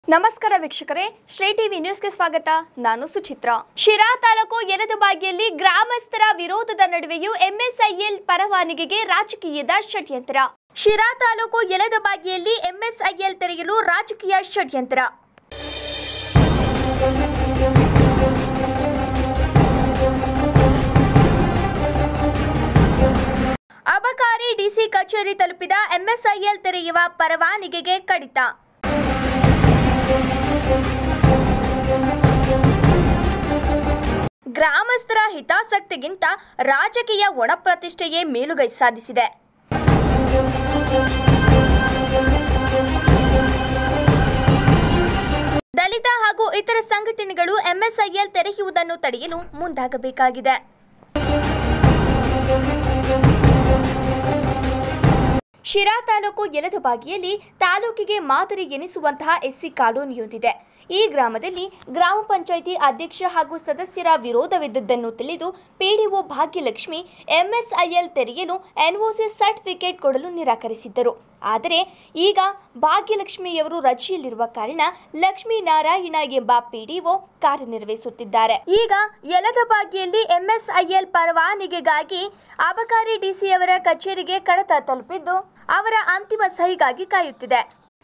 ನಮಸ್ಕಾರ ವೀಕ್ಷಕರೇ ಶ್ರೀ ಟಿವಿ ನ್ಯೂಸ್ಗೆ ಸ್ವಾಗತ ನಾನು ಸುಚಿತ್ರ ಶಿರಾ ತಾಲೂಕು ಯಲದಬಾಗಿಯಲ್ಲಿ ಗ್ರಾಮಸ್ಥರ ವಿರೋಧದ ನಡುವೆಯೂ ಎಂಎಸ್ಐಎಲ್ ಪರವಾನಗಿಗೆ ರಾಜಕೀಯದ ಷಡ್ಯಂತ್ರ ಶಿರಾ ತಾಲೂಕು ಯಲದಬಾಗಿಯಲ್ಲಿ ಎಂಎಸ್ಐಎಲ್ ತೆರೆಯಲು ರಾಜಕೀಯ ಷಡ್ಯಂತ್ರ ಅಬಕಾರಿ ಡಿಸಿ ಕಚೇರಿ ತಲುಪಿದ ಎಂಎಸ್ಐಎಲ್ ತೆರೆಯುವ ಪರವಾನಗಿಗೆ ಕಡಿತ ಗ್ರಾಮಸ್ಥರ ಹಿತಾಸಕ್ತಿಗಿಂತ ರಾಜಕೀಯ ಒಣಪ್ರತಿಷ್ಠೆಯೇ ಮೇಲುಗೈ ಸಾಧಿಸಿದೆ ದಲಿತ ಹಾಗೂ ಇತರ ಸಂಘಟನೆಗಳು ಎಂಎಸ್ಐಎಲ್ ತೆರೆಯುವುದನ್ನು ತಡೆಯಲು ಮುಂದಾಗಬೇಕಾಗಿದೆ ಶಿರಾ ತಾಲೂಕು ಯಲದಬಾಗಿಯಲ್ಲಿ ತಾಲೂಕಿಗೆ ಮಾದರಿ ಎನಿಸುವಂತಹ ಎಸ್ಸಿ ಕಾಲೋನಿಯೊಂದಿದೆ ಈ ಗ್ರಾಮದಲ್ಲಿ ಗ್ರಾಮ ಪಂಚಾಯಿತಿ ಅಧ್ಯಕ್ಷ ಹಾಗೂ ಸದಸ್ಯರ ವಿರೋಧವಿದ್ದದ್ದನ್ನು ತಿಳಿದು ಪಿಡಿಒ ಭಾಗ್ಯಲಕ್ಷ್ಮಿ ಎಂಎಸ್ಐಎಲ್ ತೆರೆಯಲು ಎನ್ಒಸಿ ಸರ್ಟಿಫಿಕೇಟ್ ಕೊಡಲು ನಿರಾಕರಿಸಿದ್ದರು ಆದರೆ ಈಗ ಭಾಗ್ಯಲಕ್ಷ್ಮಿಯವರು ರಜೆಯಲ್ಲಿರುವ ಕಾರಣ ಲಕ್ಷ್ಮೀನಾರಾಯಣ ಎಂಬ ಪಿಡಿಒ ಕಾರ್ಯನಿರ್ವಹಿಸುತ್ತಿದ್ದಾರೆ ಈಗ ಯಲದಬಾಗಿಯಲ್ಲಿ ಎಂಎಸ್ಐಎಲ್ ಪರವಾನಗಿಗಾಗಿ ಅಬಕಾರಿ ಡಿಸಿಯವರ ಕಚೇರಿಗೆ ಕಡತ ತಲುಪಿದ್ದು ಅವರ ಅಂತಿಮ ಸಹಿಗಾಗಿ ಕಾಯುತ್ತಿದೆ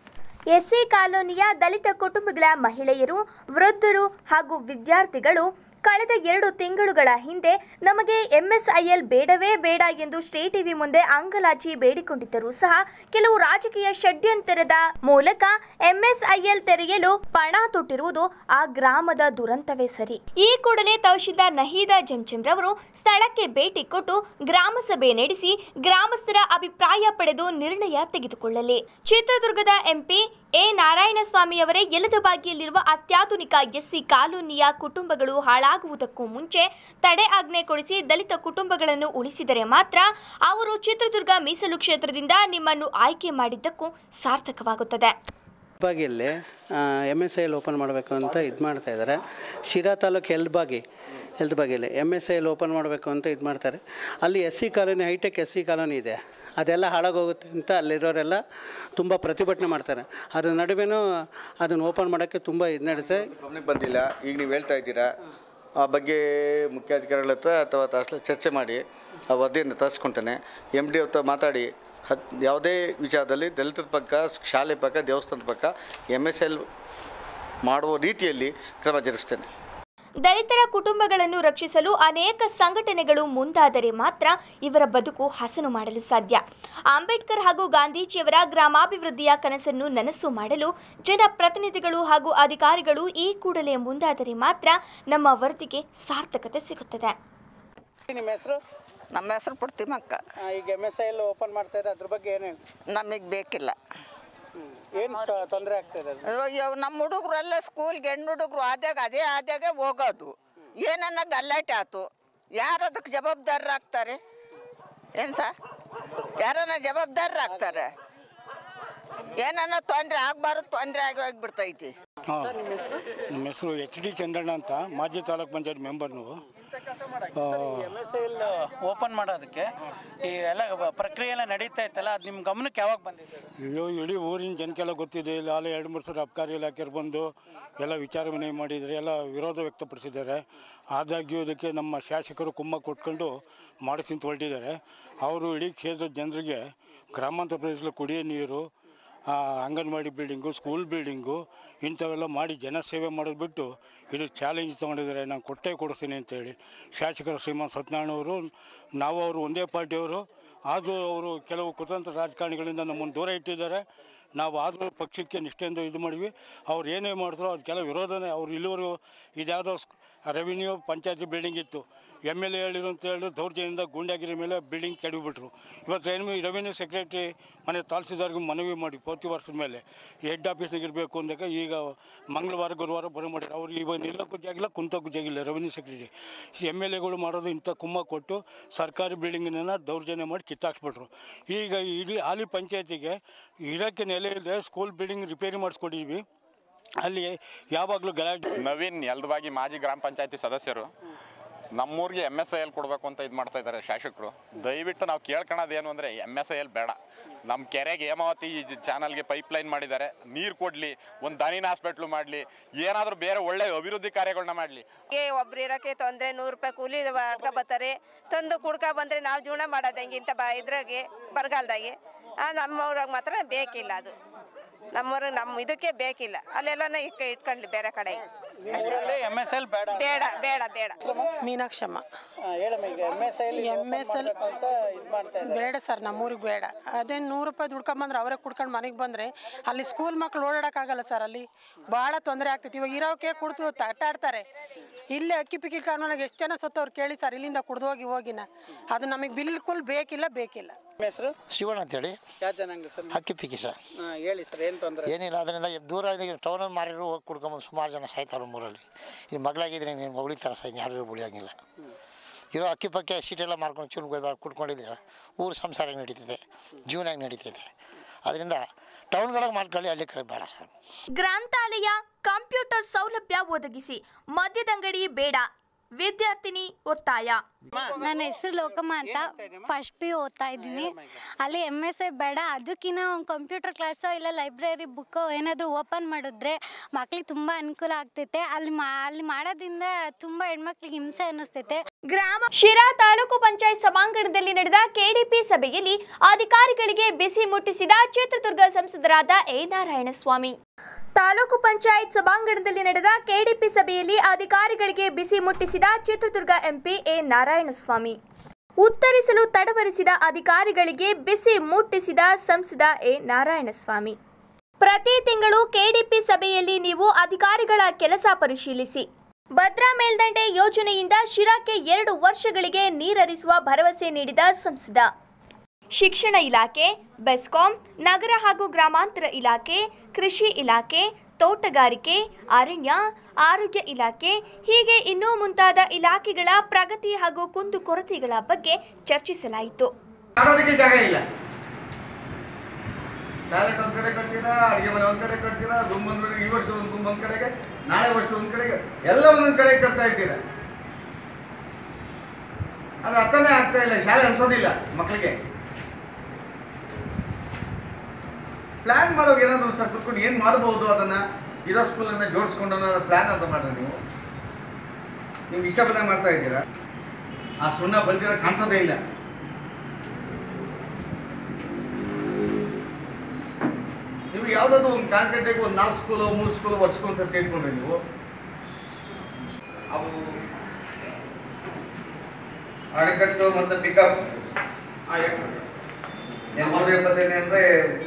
ಎಸ್ಸಿ ಕಾಲೋನಿಯ ದಲಿತ ಕುಟುಂಬಗಳ ಮಹಿಳೆಯರು ವೃದ್ಧರು ಹಾಗೂ ವಿದ್ಯಾರ್ಥಿಗಳು ಕಳೆದ ಎರಡು ತಿಂಗಳುಗಳ ಹಿಂದೆ ನಮಗೆ ಎಂಎಸ್ಐಎಲ್ ಬೇಡವೇ ಬೇಡ ಎಂದು ಸ್ಟೇ ಟಿವಿ ಮುಂದೆ ಅಂಗಲಾಚಿ ಬೇಡಿಕೊಂಡಿದ್ದರೂ ಸಹ ಕೆಲವು ರಾಜಕೀಯ ಷಡ್ಯಂತರದ ಮೂಲಕ ಎಂಎಸ್ಐಎಲ್ ತೆರೆಯಲು ಪಣ ತೊಟ್ಟಿರುವುದು ಆ ಗ್ರಾಮದ ದುರಂತವೇ ಸರಿ ಈ ಕೂಡಲೇ ತಹಶೀಲ್ದಾರ್ ನಹೀದಾ ಜಂಜಂರವರು ಸ್ಥಳಕ್ಕೆ ಭೇಟಿ ಕೊಟ್ಟು ಗ್ರಾಮ ಸಭೆ ನಡೆಸಿ ಗ್ರಾಮಸ್ಥರ ಅಭಿಪ್ರಾಯ ಪಡೆದು ನಿರ್ಣಯ ತೆಗೆದುಕೊಳ್ಳಲಿ ಚಿತ್ರದುರ್ಗದ ಎಂಪಿ ಎ ನಾರಾಯಣಸ್ವಾಮಿಯವರೇ ಯಲದಬಾಗಿಯಲ್ಲಿರುವ ಅತ್ಯಾಧುನಿಕ ಎಸ್ಸಿ ಕಾಲೋನಿಯ ಕುಟುಂಬಗಳು ಹಾಳಾಗುವುದಕ್ಕೂ ಮುಂಚೆ ತಡೆ ಆಜ್ಞೆ ಕೊಡಿಸಿ ದಲಿತ ಕುಟುಂಬಗಳನ್ನು ಉಳಿಸಿದರೆ ಮಾತ್ರ ಅವರು ಚಿತ್ರದುರ್ಗ ಮೀಸಲು ಕ್ಷೇತ್ರದಿಂದ ನಿಮ್ಮನ್ನು ಆಯ್ಕೆ ಮಾಡಿದ್ದಕ್ಕೂ ಸಾರ್ಥಕವಾಗುತ್ತದೆ ಬಾಗಿಯಲ್ಲಿ M S I L open ಮಾಡಬೇಕು ಅಂತ ಇದು ಮಾಡ್ತಾ ಇದ್ದಾರೆ ಶಿರಾ ತಾಲೂಕು ಎಲ್ಬಾಗಿ ಎಲ್ದಬಾಗಿಯಲ್ಲಿ M S I L open ಮಾಡಬೇಕು ಅಂತ ಇದು ಮಾಡ್ತಾರೆ ಅಲ್ಲಿ S C colony hitech S C colony ಇದೆ ಅದೆಲ್ಲ ಹಾಳಾಗೋಗುತ್ತೆ ಅಂತ ಅಲ್ಲಿರೋರೆಲ್ಲ ತುಂಬ ಪ್ರತಿಭಟನೆ ಮಾಡ್ತಾರೆ ಅದ್ರ ನಡುವೆನೂ ಅದನ್ನು ಓಪನ್ ಮಾಡೋಕ್ಕೆ ತುಂಬ ಇದು ನಡೀತೆ ಗಮನಕ್ಕೆ ಬಂದಿಲ್ಲ ಈಗ ನೀವು ಹೇಳ್ತಾ ಇದ್ದೀರಾ ಆ ಬಗ್ಗೆ ಮುಖ್ಯಾಧಿಕಾರಿಗಳ ಹತ್ರ ಅಥವಾ ತಹಸೀಲ್ ಚರ್ಚೆ ಮಾಡಿ ಆ ವರದಿಯನ್ನು ತರಿಸ್ಕೊಂತಾನೆ ಎಮ್ ಡಿ ಹತ್ರ ಮಾತಾಡಿ ಹತ್ ಯಾವುದೇ ವಿಚಾರದಲ್ಲಿ ದಲಿತರ ಪಕ್ಕ ಶಾಲೆ ಪಕ್ಕ ದೇವಸ್ಥಾನದ ಪಕ್ಕ ಎಮ್ ಎಸ್ ಎಲ್ ಮಾಡುವ ರೀತಿಯಲ್ಲಿ ಕ್ರಮ ಜರುಗಿಸ್ತೇನೆ ದಲಿತರ ಕುಟುಂಬಗಳನ್ನು ರಕ್ಷಿಸಲು ಅನೇಕ ಸಂಘಟನೆಗಳು ಮುಂದಾದರೆ ಮಾತ್ರ ಇವರ ಬದುಕು ಹಸನು ಮಾಡಲು ಸಾಧ್ಯ ಅಂಬೇಡ್ಕರ್ ಹಾಗೂ ಗಾಂಧೀಜಿಯವರ ಗ್ರಾಮಾಭಿವೃದ್ಧಿಯ ಕನಸನ್ನು ನನಸು ಮಾಡಲು ಜನಪ್ರತಿನಿಧಿಗಳು ಹಾಗೂ ಅಧಿಕಾರಿಗಳು ಈ ಕೂಡಲೇ ಮುಂದಾದರೆ ಮಾತ್ರ ನಮ್ಮ ವರದಿಗೆ ಸಾರ್ಥಕತೆ ಸಿಗುತ್ತದೆ ನಿಮ್ಮ ಹೆಸರು ನಮ್ಮ ಹೆಸರು ಪುಡ್ತಿಮಕ್ಕ ಈಗ M S I L open ಮಾಡ್ತಾ ಇದ್ದಾರೆ ಅದ್ರ ಬಗ್ಗೆ ಏನು ನಮಗೆ ಬೇಕಿಲ್ಲ ಏನು ತೊಂದರೆ ಆಗ್ತಾ ಇದೆ ಅಯ್ಯೋ ನಮ್ಮ ಹುಡುಗರೆಲ್ಲ ಸ್ಕೂಲ್ಗೆ ಹೆಣ್ಣು ಹುಡುಗರು ಆದ್ಯಾಗ ಅದೇ ಆದ್ಯಾಗೆ ಹೋಗೋದು ಏನನ್ನ ಗಲಾಟೆ ಆಯ್ತು ಯಾರು ಅದಕ್ಕೆ ಜವಾಬ್ದಾರರಾಗ್ತಾರೆ ಏನು ಸಾ ಯಾರನ್ನ ಜವಾಬ್ದಾರರಾಗ್ತಾರೆ ಏನನ್ನ ತೊಂದರೆ ಆಗಬಾರ್ದು ತೊಂದರೆ ಆಗಿ ಹೋಗ್ಬಿಡ್ತೈತಿ ಹಾಂ ನಮ್ಮ ಹೆಸರು ಎಚ್ ಡಿ ಚಂದ್ರಣ್ಣ ಅಂತ ಮಾಜಿ ತಾಲೂಕ್ ಪಂಚಾಯತ್ ಮೆಂಬರ್ ನೀವು M S I L open ಮಾಡೋದಕ್ಕೆ ಈ ಎಲ್ಲ ಪ್ರಕ್ರಿಯೆ ಎಲ್ಲ ನಡೀತಾ ಇತ್ತಲ್ಲ ಅದು ನಿಮ್ಮ ಗಮನಕ್ಕೆ ಯಾವಾಗ ಬಂದಿದೆ ಅಯ್ಯೋ ಇಡೀ ಊರಿನ ಜನಕ್ಕೆಲ್ಲ ಗೊತ್ತಿದೆ ಇಲ್ಲಿ ಆಲೆ ಎರಡು ಮೂರು ಸಲ ಅಬ್ಕಾರಿ ಇಲಾಖೆಯವ್ರು ಬಂದು ಎಲ್ಲ ವಿಚಾರ ವಿನಿಮಯ ಮಾಡಿದ್ದಾರೆ ಎಲ್ಲ ವಿರೋಧ ವ್ಯಕ್ತಪಡಿಸಿದ್ದಾರೆ ಆದಾಗ್ಯೂ ಇದಕ್ಕೆ ನಮ್ಮ ಶಾಸಕರು ಕುಮ್ಮ ಕೊಟ್ಕೊಂಡು ಮಾಡಿಸಿ ಹೊರಟಿದ್ದಾರೆ ಅವರು ಇಡೀ ಕ್ಷೇತ್ರದ ಜನರಿಗೆ ಗ್ರಾಮಾಂತರ ಪ್ರದೇಶದಲ್ಲಿ ಕುಡಿಯೋ ನೀರು ಆ, ಅಂಗನವಾಡಿ ಬಿಲ್ಡಿಂಗು ಸ್ಕೂಲ್ ಬಿಲ್ಡಿಂಗು ಇಂಥವೆಲ್ಲ ಮಾಡಿ ಜನಸೇವೆ ಮಾಡೋದು ಬಿಟ್ಟು ಇದು ಚಾಲೆಂಜ್ ತೊಗೊಂಡಿದ್ದಾರೆ ನಾನು ಕೊಟ್ಟೇ ಕೊಡಿಸ್ತೀನಿ ಅಂತೇಳಿ ಶಾಸಕರು ಶ್ರೀಮಾನ್ ಸತ್ಯನಾರಾಯಣವರು ನಾವು ಅವರು ಒಂದೇ ಪಾರ್ಟಿಯವರು ಆದರೂ ಅವರು ಕೆಲವು ಕುತಂತ್ರ ರಾಜಕಾರಣಿಗಳಿಂದ ನಮ್ಮನ್ನು ದೂರ ಇಟ್ಟಿದ್ದಾರೆ ನಾವು ಆದರೂ ಪಕ್ಷಕ್ಕೆ ನಿಷ್ಠೆಯಿಂದ ಇದು ಮಾಡಿವಿ ಅವ್ರು ಏನೇ ಮಾಡಿದ್ರು ಅದಕ್ಕೆಲ್ಲ ವಿರೋಧನೇ ಅವ್ರು ಇಲ್ಲಿವರೆಗೂ ಇದ್ಯಾವುದೋ ರೆವಿನ್ಯೂ ಪಂಚಾಯತಿ ಬಿಲ್ಡಿಂಗ್ ಇತ್ತು ಎಮ್ ಎಲ್ ಎ ಹೇಳಿರು ಅಂತ ಹೇಳಿ ದೌರ್ಜನ್ಯದಿಂದ ಗೂಂಡಾಗಿರಿ ಮೇಲೆ ಬಿಲ್ಡಿಂಗ್ ಕೆಡವಿಬಿಟ್ರು ಇವತ್ತು ಏನು ರೆವಿನ್ಯೂ ಸೆಕ್ರೆಟರಿ ಮನೆ ತಹಸೀಲ್ದಾರ್ಗೆ ಮನವಿ ಮಾಡಿ ಪ್ರತಿ ವರ್ಷದ ಮೇಲೆ ಹೆಡ್ ಆಫೀಸ್ನಾಗ ಇರಬೇಕು ಅಂದಾಗ ಈಗ ಮಂಗಳವಾರ ಗುರುವಾರ ಬರೋ ಮಾಡಿದ್ರು ಅವ್ರು ಇವಾಗ ನಿಲ್ಲಕ್ಕೂ ಜಾಗಿಲ್ಲ ಕುಂತಕ್ಕೂ ಜಾಗಿಲ್ಲ ರೆವಿನ್ಯೂ ಸೆಕ್ರೆಟರಿ ಎಮ್ ಎಲ್ ಎಗಳು ಮಾಡೋದು ಇಂಥ ಕುಮ್ಮ ಕೊಟ್ಟು ಸರ್ಕಾರಿ ಬಿಲ್ಡಿಂಗನ್ನ ದೌರ್ಜನ್ಯ ಮಾಡಿ ಕಿತ್ತಾಕ್ಸ್ಬಿಟ್ರು ಈಗ ಇಡೀ ಹಾಲಿ ಪಂಚಾಯತಿಗೆ ಇರೋಕ್ಕೆ ನೆಲೆ ಇಲ್ಲದೆ ಸ್ಕೂಲ್ ಬಿಲ್ಡಿಂಗ್ ರಿಪೇರಿ ಮಾಡಿಸ್ಕೊಟ್ಟಿದ್ವಿ ಅಲ್ಲಿ ಯಾವಾಗಲೂ ಗಲಾಟೆ ನವೀನ್ ಯಲ್ದವಾಗಿ ಮಾಜಿ ಗ್ರಾಮ ಪಂಚಾಯತಿ ಸದಸ್ಯರು ನಮ್ಮೂರಿಗೆ ಎಮ್ ಎಸ್ ಐ ಎಲ್ ಕೊಡಬೇಕು ಅಂತ ಇದು ಮಾಡ್ತಾ ಇದ್ದಾರೆ ಶಾಸಕರು ದಯವಿಟ್ಟು ನಾವು ಕೇಳ್ಕೊಳೋದು ಏನು ಅಂದರೆ ಎಮ್ ಎಸ್ ಐ ಎಲ್ ಬೇಡ ನಮ್ಮ ಕೆರೆಗೆ ಹೇಮಾವತಿ ಚಾನಲ್ಗೆ ಪೈಪ್ ಲೈನ್ ಮಾಡಿದ್ದಾರೆ ನೀರು ಕೊಡಲಿ ಒಂದು ದನಿನ ಹಾಸ್ಪಿಟ್ಲು ಮಾಡಲಿ ಏನಾದರೂ ಬೇರೆ ಒಳ್ಳೆ ಅಭಿವೃದ್ಧಿ ಕಾರ್ಯಗಳನ್ನ ಮಾಡಲಿ ಗೆ ಒಬ್ರು ಇರೋಕ್ಕೆ ತೊಂದರೆ ನೂರು ರೂಪಾಯಿ ಕೂಲಿ ಮಾಡ್ಕೊ ಬರ್ತಾರೆ ತಂದು ಕುಡ್ಕ ಬಂದರೆ ನಾವು ಜೀವನ ಮಾಡೋದು ಹೆಂಗೆ ಇಂಥ ಬ ಇದ್ರಾಗೆ ಬರಗಾಲದಾಗೆ ನಮ್ಮವ್ರಾಗ ಮಾತ್ರ ಬೇಕಿಲ್ಲ ಅದು ನಮ್ಮವ್ರಿಗೆ ನಮ್ಮ ಇದಕ್ಕೆ ಬೇಕಿಲ್ಲ ಅಲ್ಲೆಲ್ಲ ಇಟ್ಕ ಇಟ್ಕೊಂಡ್ಲಿ ಬೇರೆ ಕಡೆ ಎಮ್ ಎಸ್ ಎಲ್ ಬೇಡ ಬೇಡ ಬೇಡ ಬೇಡ ಮೀನಾಕ್ಷಮ್ಮ ಹೇಳಮ್ಮ ಈಗ M S L M S L ಅಂತ ಇದು ಮಾಡ್ತಾ ಇದ್ದಾರೆ ಬೇಡ ಸರ್ ನಮ್ಮೂರಿಗೆ ಬೇಡ ಅದೇ ನೂರು ರೂಪಾಯಿ ದುಡ್ಕೊಂಬಂದ್ರೆ ಅವರೇ ಕುಡ್ಕೊಂಡು ಮನೆಗೆ ಬಂದರೆ ಅಲ್ಲಿ ಸ್ಕೂಲ್ ಮಕ್ಳು ಓಡಾಡೋಕ್ಕಾಗಲ್ಲ ಸರ್ ಅಲ್ಲಿ ಭಾಳ ತೊಂದರೆ ಆಗ್ತೈತಿ ಇವಾಗ ಇರೋಕೆ ಕುಡ್ದು ಆಟಾಡ್ತಾರೆ ಇಲ್ಲೇ ಅಕ್ಕಿ ಪಿಕ್ಕಿ ಕಾನೂನಾಗ ಎಷ್ಟು ಜನ ಸತ್ತವ್ರು ಕೇಳಿ ಸರ್ ಇಲ್ಲಿಂದ ಕುಡ್ದು ಹೋಗಿ ಹೋಗಿನ ಅದು ನಮಗೆ ಬಿಲ್ಕುಲ್ ಬೇಕಿಲ್ಲ ಬೇಕಿಲ್ಲ ನಿಮ್ಮ ಹೆಸರು ಶಿವಣ್ಣ ಅಂತೇಳಿ ಯಾವ ಜನಾಂಗ ಸರ್ ಅಕ್ಕಿ ಪಿಕ್ಕಿ ಸರ್ ಹಾಂ ಹೇಳಿ ಸರ್ ಏನು ತೊಂದರೆ ಏನಿಲ್ಲ ಅದರಿಂದ ದೂರ ಟೌನಲ್ಲಿ ಮಾರಿರು ಹೋಗಿ ಕುಡ್ಕೊಂಬಂದು ಸುಮಾರು ಜನ ಸಾಯ್ತಾರೆ ಮೂರಲ್ಲಿ ಈ ಮಗಳಾಗಿದ್ರೆ ನೀನು ಉಳಿತಾರೆ ಸರ್ ಯಾರು ಉಳಿಯೋಂಗಿಲ್ಲ ಇರೋ ಅಕ್ಕಿ ಪಕ್ಕಿ ಸೀಟೆಲ್ಲ ಮಾರ್ಕೊಂಡು ಚೂರು ಗೊಬ್ಬರ ಕುಡ್ಕೊಂಡಿದ್ದೀವಿ ಊರು ಸಂಸಾರ ನಡೀತಿದೆ ಜೀವನ ನಡೀತಿದೆ ಅದರಿಂದ ಟೌನ್ಗಳಿಗೆ ಮಾಡ್ಕೊಳ್ಳಿ ಹಳ್ಳಿ ಕಡೆ ಬೇಡ ಸರ್ ಗ್ರಂಥಾಲಯ ಕಂಪ್ಯೂಟರ್ ಸೌಲಭ್ಯ ಒದಗಿಸಿ ಮದ್ಯದಂಗಡಿ ಬೇಡ ವಿದ್ಯಾರ್ಥಿನಿ ಒತ್ತಾಯ ನನ್ನ ಹೆಸರು ಲೋಕಮ್ಮ ಅಂತ ಫಸ್ಟ್ ಪಿ ಓದ್ತಾ ಇದ್ದೀನಿ ಅಲ್ಲಿ ಎಮ್ ಎಸ್ ಐ ಬೇಡ ಅದಕ್ಕಿಂತ ಒಂದು ಕಂಪ್ಯೂಟರ್ ಕ್ಲಾಸೋ ಇಲ್ಲ ಲೈಬ್ರರಿ ಬುಕ್ಕೋ ಏನಾದರೂ ಓಪನ್ ಮಾಡಿದ್ರೆ ಮಕ್ಳಿಗೆ ತುಂಬ ಅನುಕೂಲ ಆಗ್ತೈತೆ ಅಲ್ಲಿ ಮಾ ಅಲ್ಲಿ ಮಾಡೋದ್ರಿಂದ ತುಂಬ ಹೆಣ್ಮಕ್ಳಿಗೆ ಹಿಂಸೆ ಅನ್ನಿಸ್ತೈತೆ ಗ್ರಾಮ ಶಿರಾ ತಾಲೂಕು ಪಂಚಾಯತ್ ಸಭಾಂಗಣದಲ್ಲಿ ನಡೆದ ಕೆಡಿಪಿ ಸಭೆಯಲ್ಲಿ ಅಧಿಕಾರಿಗಳಿಗೆ ಬಿಸಿ ಮುಟ್ಟಿಸಿದ ಚಿತ್ರದುರ್ಗ ಸಂಸದರಾದ ಎ ನಾರಾಯಣಸ್ವಾಮಿ ತಾಲೂಕು ಪಂಚಾಯತ್ ಸಭಾಂಗಣದಲ್ಲಿ ನಡೆದ ಕೆಡಿಪಿ ಸಭೆಯಲ್ಲಿ ಅಧಿಕಾರಿಗಳಿಗೆ ಬಿಸಿ ಮುಟ್ಟಿಸಿದ ಚಿತ್ರದುರ್ಗ ಎಂಪಿ ಎ ನಾರಾಯಣಸ್ವಾಮಿ ಉತ್ತರಿಸಲು ತಡವರಿಸಿದ ಅಧಿಕಾರಿಗಳಿಗೆ ಬಿಸಿ ಮುಟ್ಟಿಸಿದ ಸಂಸದ ಎ ನಾರಾಯಣಸ್ವಾಮಿ ಪ್ರತಿ ತಿಂಗಳು ಕೆಡಿಪಿ ಸಭೆಯಲ್ಲಿ ನೀವು ಅಧಿಕಾರಿಗಳ ಕೆಲಸ ಪರಿಶೀಲಿಸಿ ಭದ್ರಾ ಮೇಲ್ದಂಡೆ ಯೋಜನೆಯಿಂದ ಶಿರಾಕ್ಕೆ ಎರಡು ವರ್ಷಗಳಿಗೆ ನೀರರಿಸುವ ಭರವಸೆ ನೀಡಿದ ಸಂಸದ ಶಿಕ್ಷಣ ಇಲಾಖೆ ಬೆಸ್ಕಾಂ ನಗರ ಹಾಗೂ ಗ್ರಾಮಾಂತರ ಇಲಾಖೆ ಕೃಷಿ ಇಲಾಖೆ ತೋಟಗಾರಿಕೆ ಅರಣ್ಯ ಆರೋಗ್ಯ ಇಲಾಖೆ ಹೀಗೆ ಇನ್ನೂ ಮುಂತಾದ ಇಲಾಖೆಗಳ ಪ್ರಗತಿ ಹಾಗೂ ಕುಂದುಕೊರತೆಗಳ ಬಗ್ಗೆ ಚರ್ಚಿಸಲಾಯಿತು ಆಡೋದಕ್ಕೆ ಜಾಗ ಇಲ್ಲ ಟಾಯ್ಲೆಟ್ ಒಂದ್ ಕಡೆ ಕಟ್ತೀರಾ ಅಡಿಗೆ ಮನೆ ಒಂದ್ ಕಡೆ ಕಟ್ತೀರಾ ರೂಮ್ ಒಂದ್ ಕಡೆ ಈ ವರ್ಷ ಒಂದು ರೂಮ್ ಒಂದ್ ಕಡೆಗೆ ನಾಳೆ ವರ್ಷ ಒಂದ್ ಕಡೆಗೆ ಎಲ್ಲ ಒಂದೊಂದ್ ಕಡೆ ಕಟ್ತಾ ಇದ್ದೀರಾ ಅದು ಅರ್ಥನೇ ಆಗ್ತಾ ಇಲ್ಲ ಶಾಲೆ ಅನ್ಸೋದಿಲ್ಲ ಮಕ್ಕಳಿಗೆ ಪ್ಲಾನ್ ಮಾಡೋಕೆ ಏನಾದ್ರು ಸರ್ ಕುತ್ಕೊಂಡು ಏನು ಮಾಡ್ಬೋದು ಅದನ್ನ ಇರೋ ಸ್ಕೂಲನ್ನ ಜೋಡಿಸ್ಕೊಂಡು ಅನ್ನೋದು ಪ್ಲಾನ್ ಅಂತ ಮಾಡ್ರಿ ನೀವು ನಿಮ್ಗೆ ಇಷ್ಟ ಬಂದಾಗ ಮಾಡ್ತಾ ಇದ್ದೀರಾ ಆ ಸುಣ್ಣ ಬಲ್ದಿರೋ ಕಾಣಿಸೋದೇ ಇಲ್ಲ ನೀವು ಯಾವುದಾದ್ರು ಒಂದು ಕಾಂಕ್ರೀಟಾಗಿ ಒಂದು ನಾಲ್ಕು ಸ್ಕೂಲು ಮೂರು ಸ್ಕೂಲು ವರ್ಷಕ್ಕೊಂದು ಸರ್ತಿ ಇಟ್ಕೊಂಡ್ರಿ ನೀವು ಅವು ಅಣೆಕಟ್ಟು ಮತ್ತು ಪಿಕಪ್ ಎಂಬತ್ತು ಎಪ್ಪತ್ತೈದು ಅಂದರೆ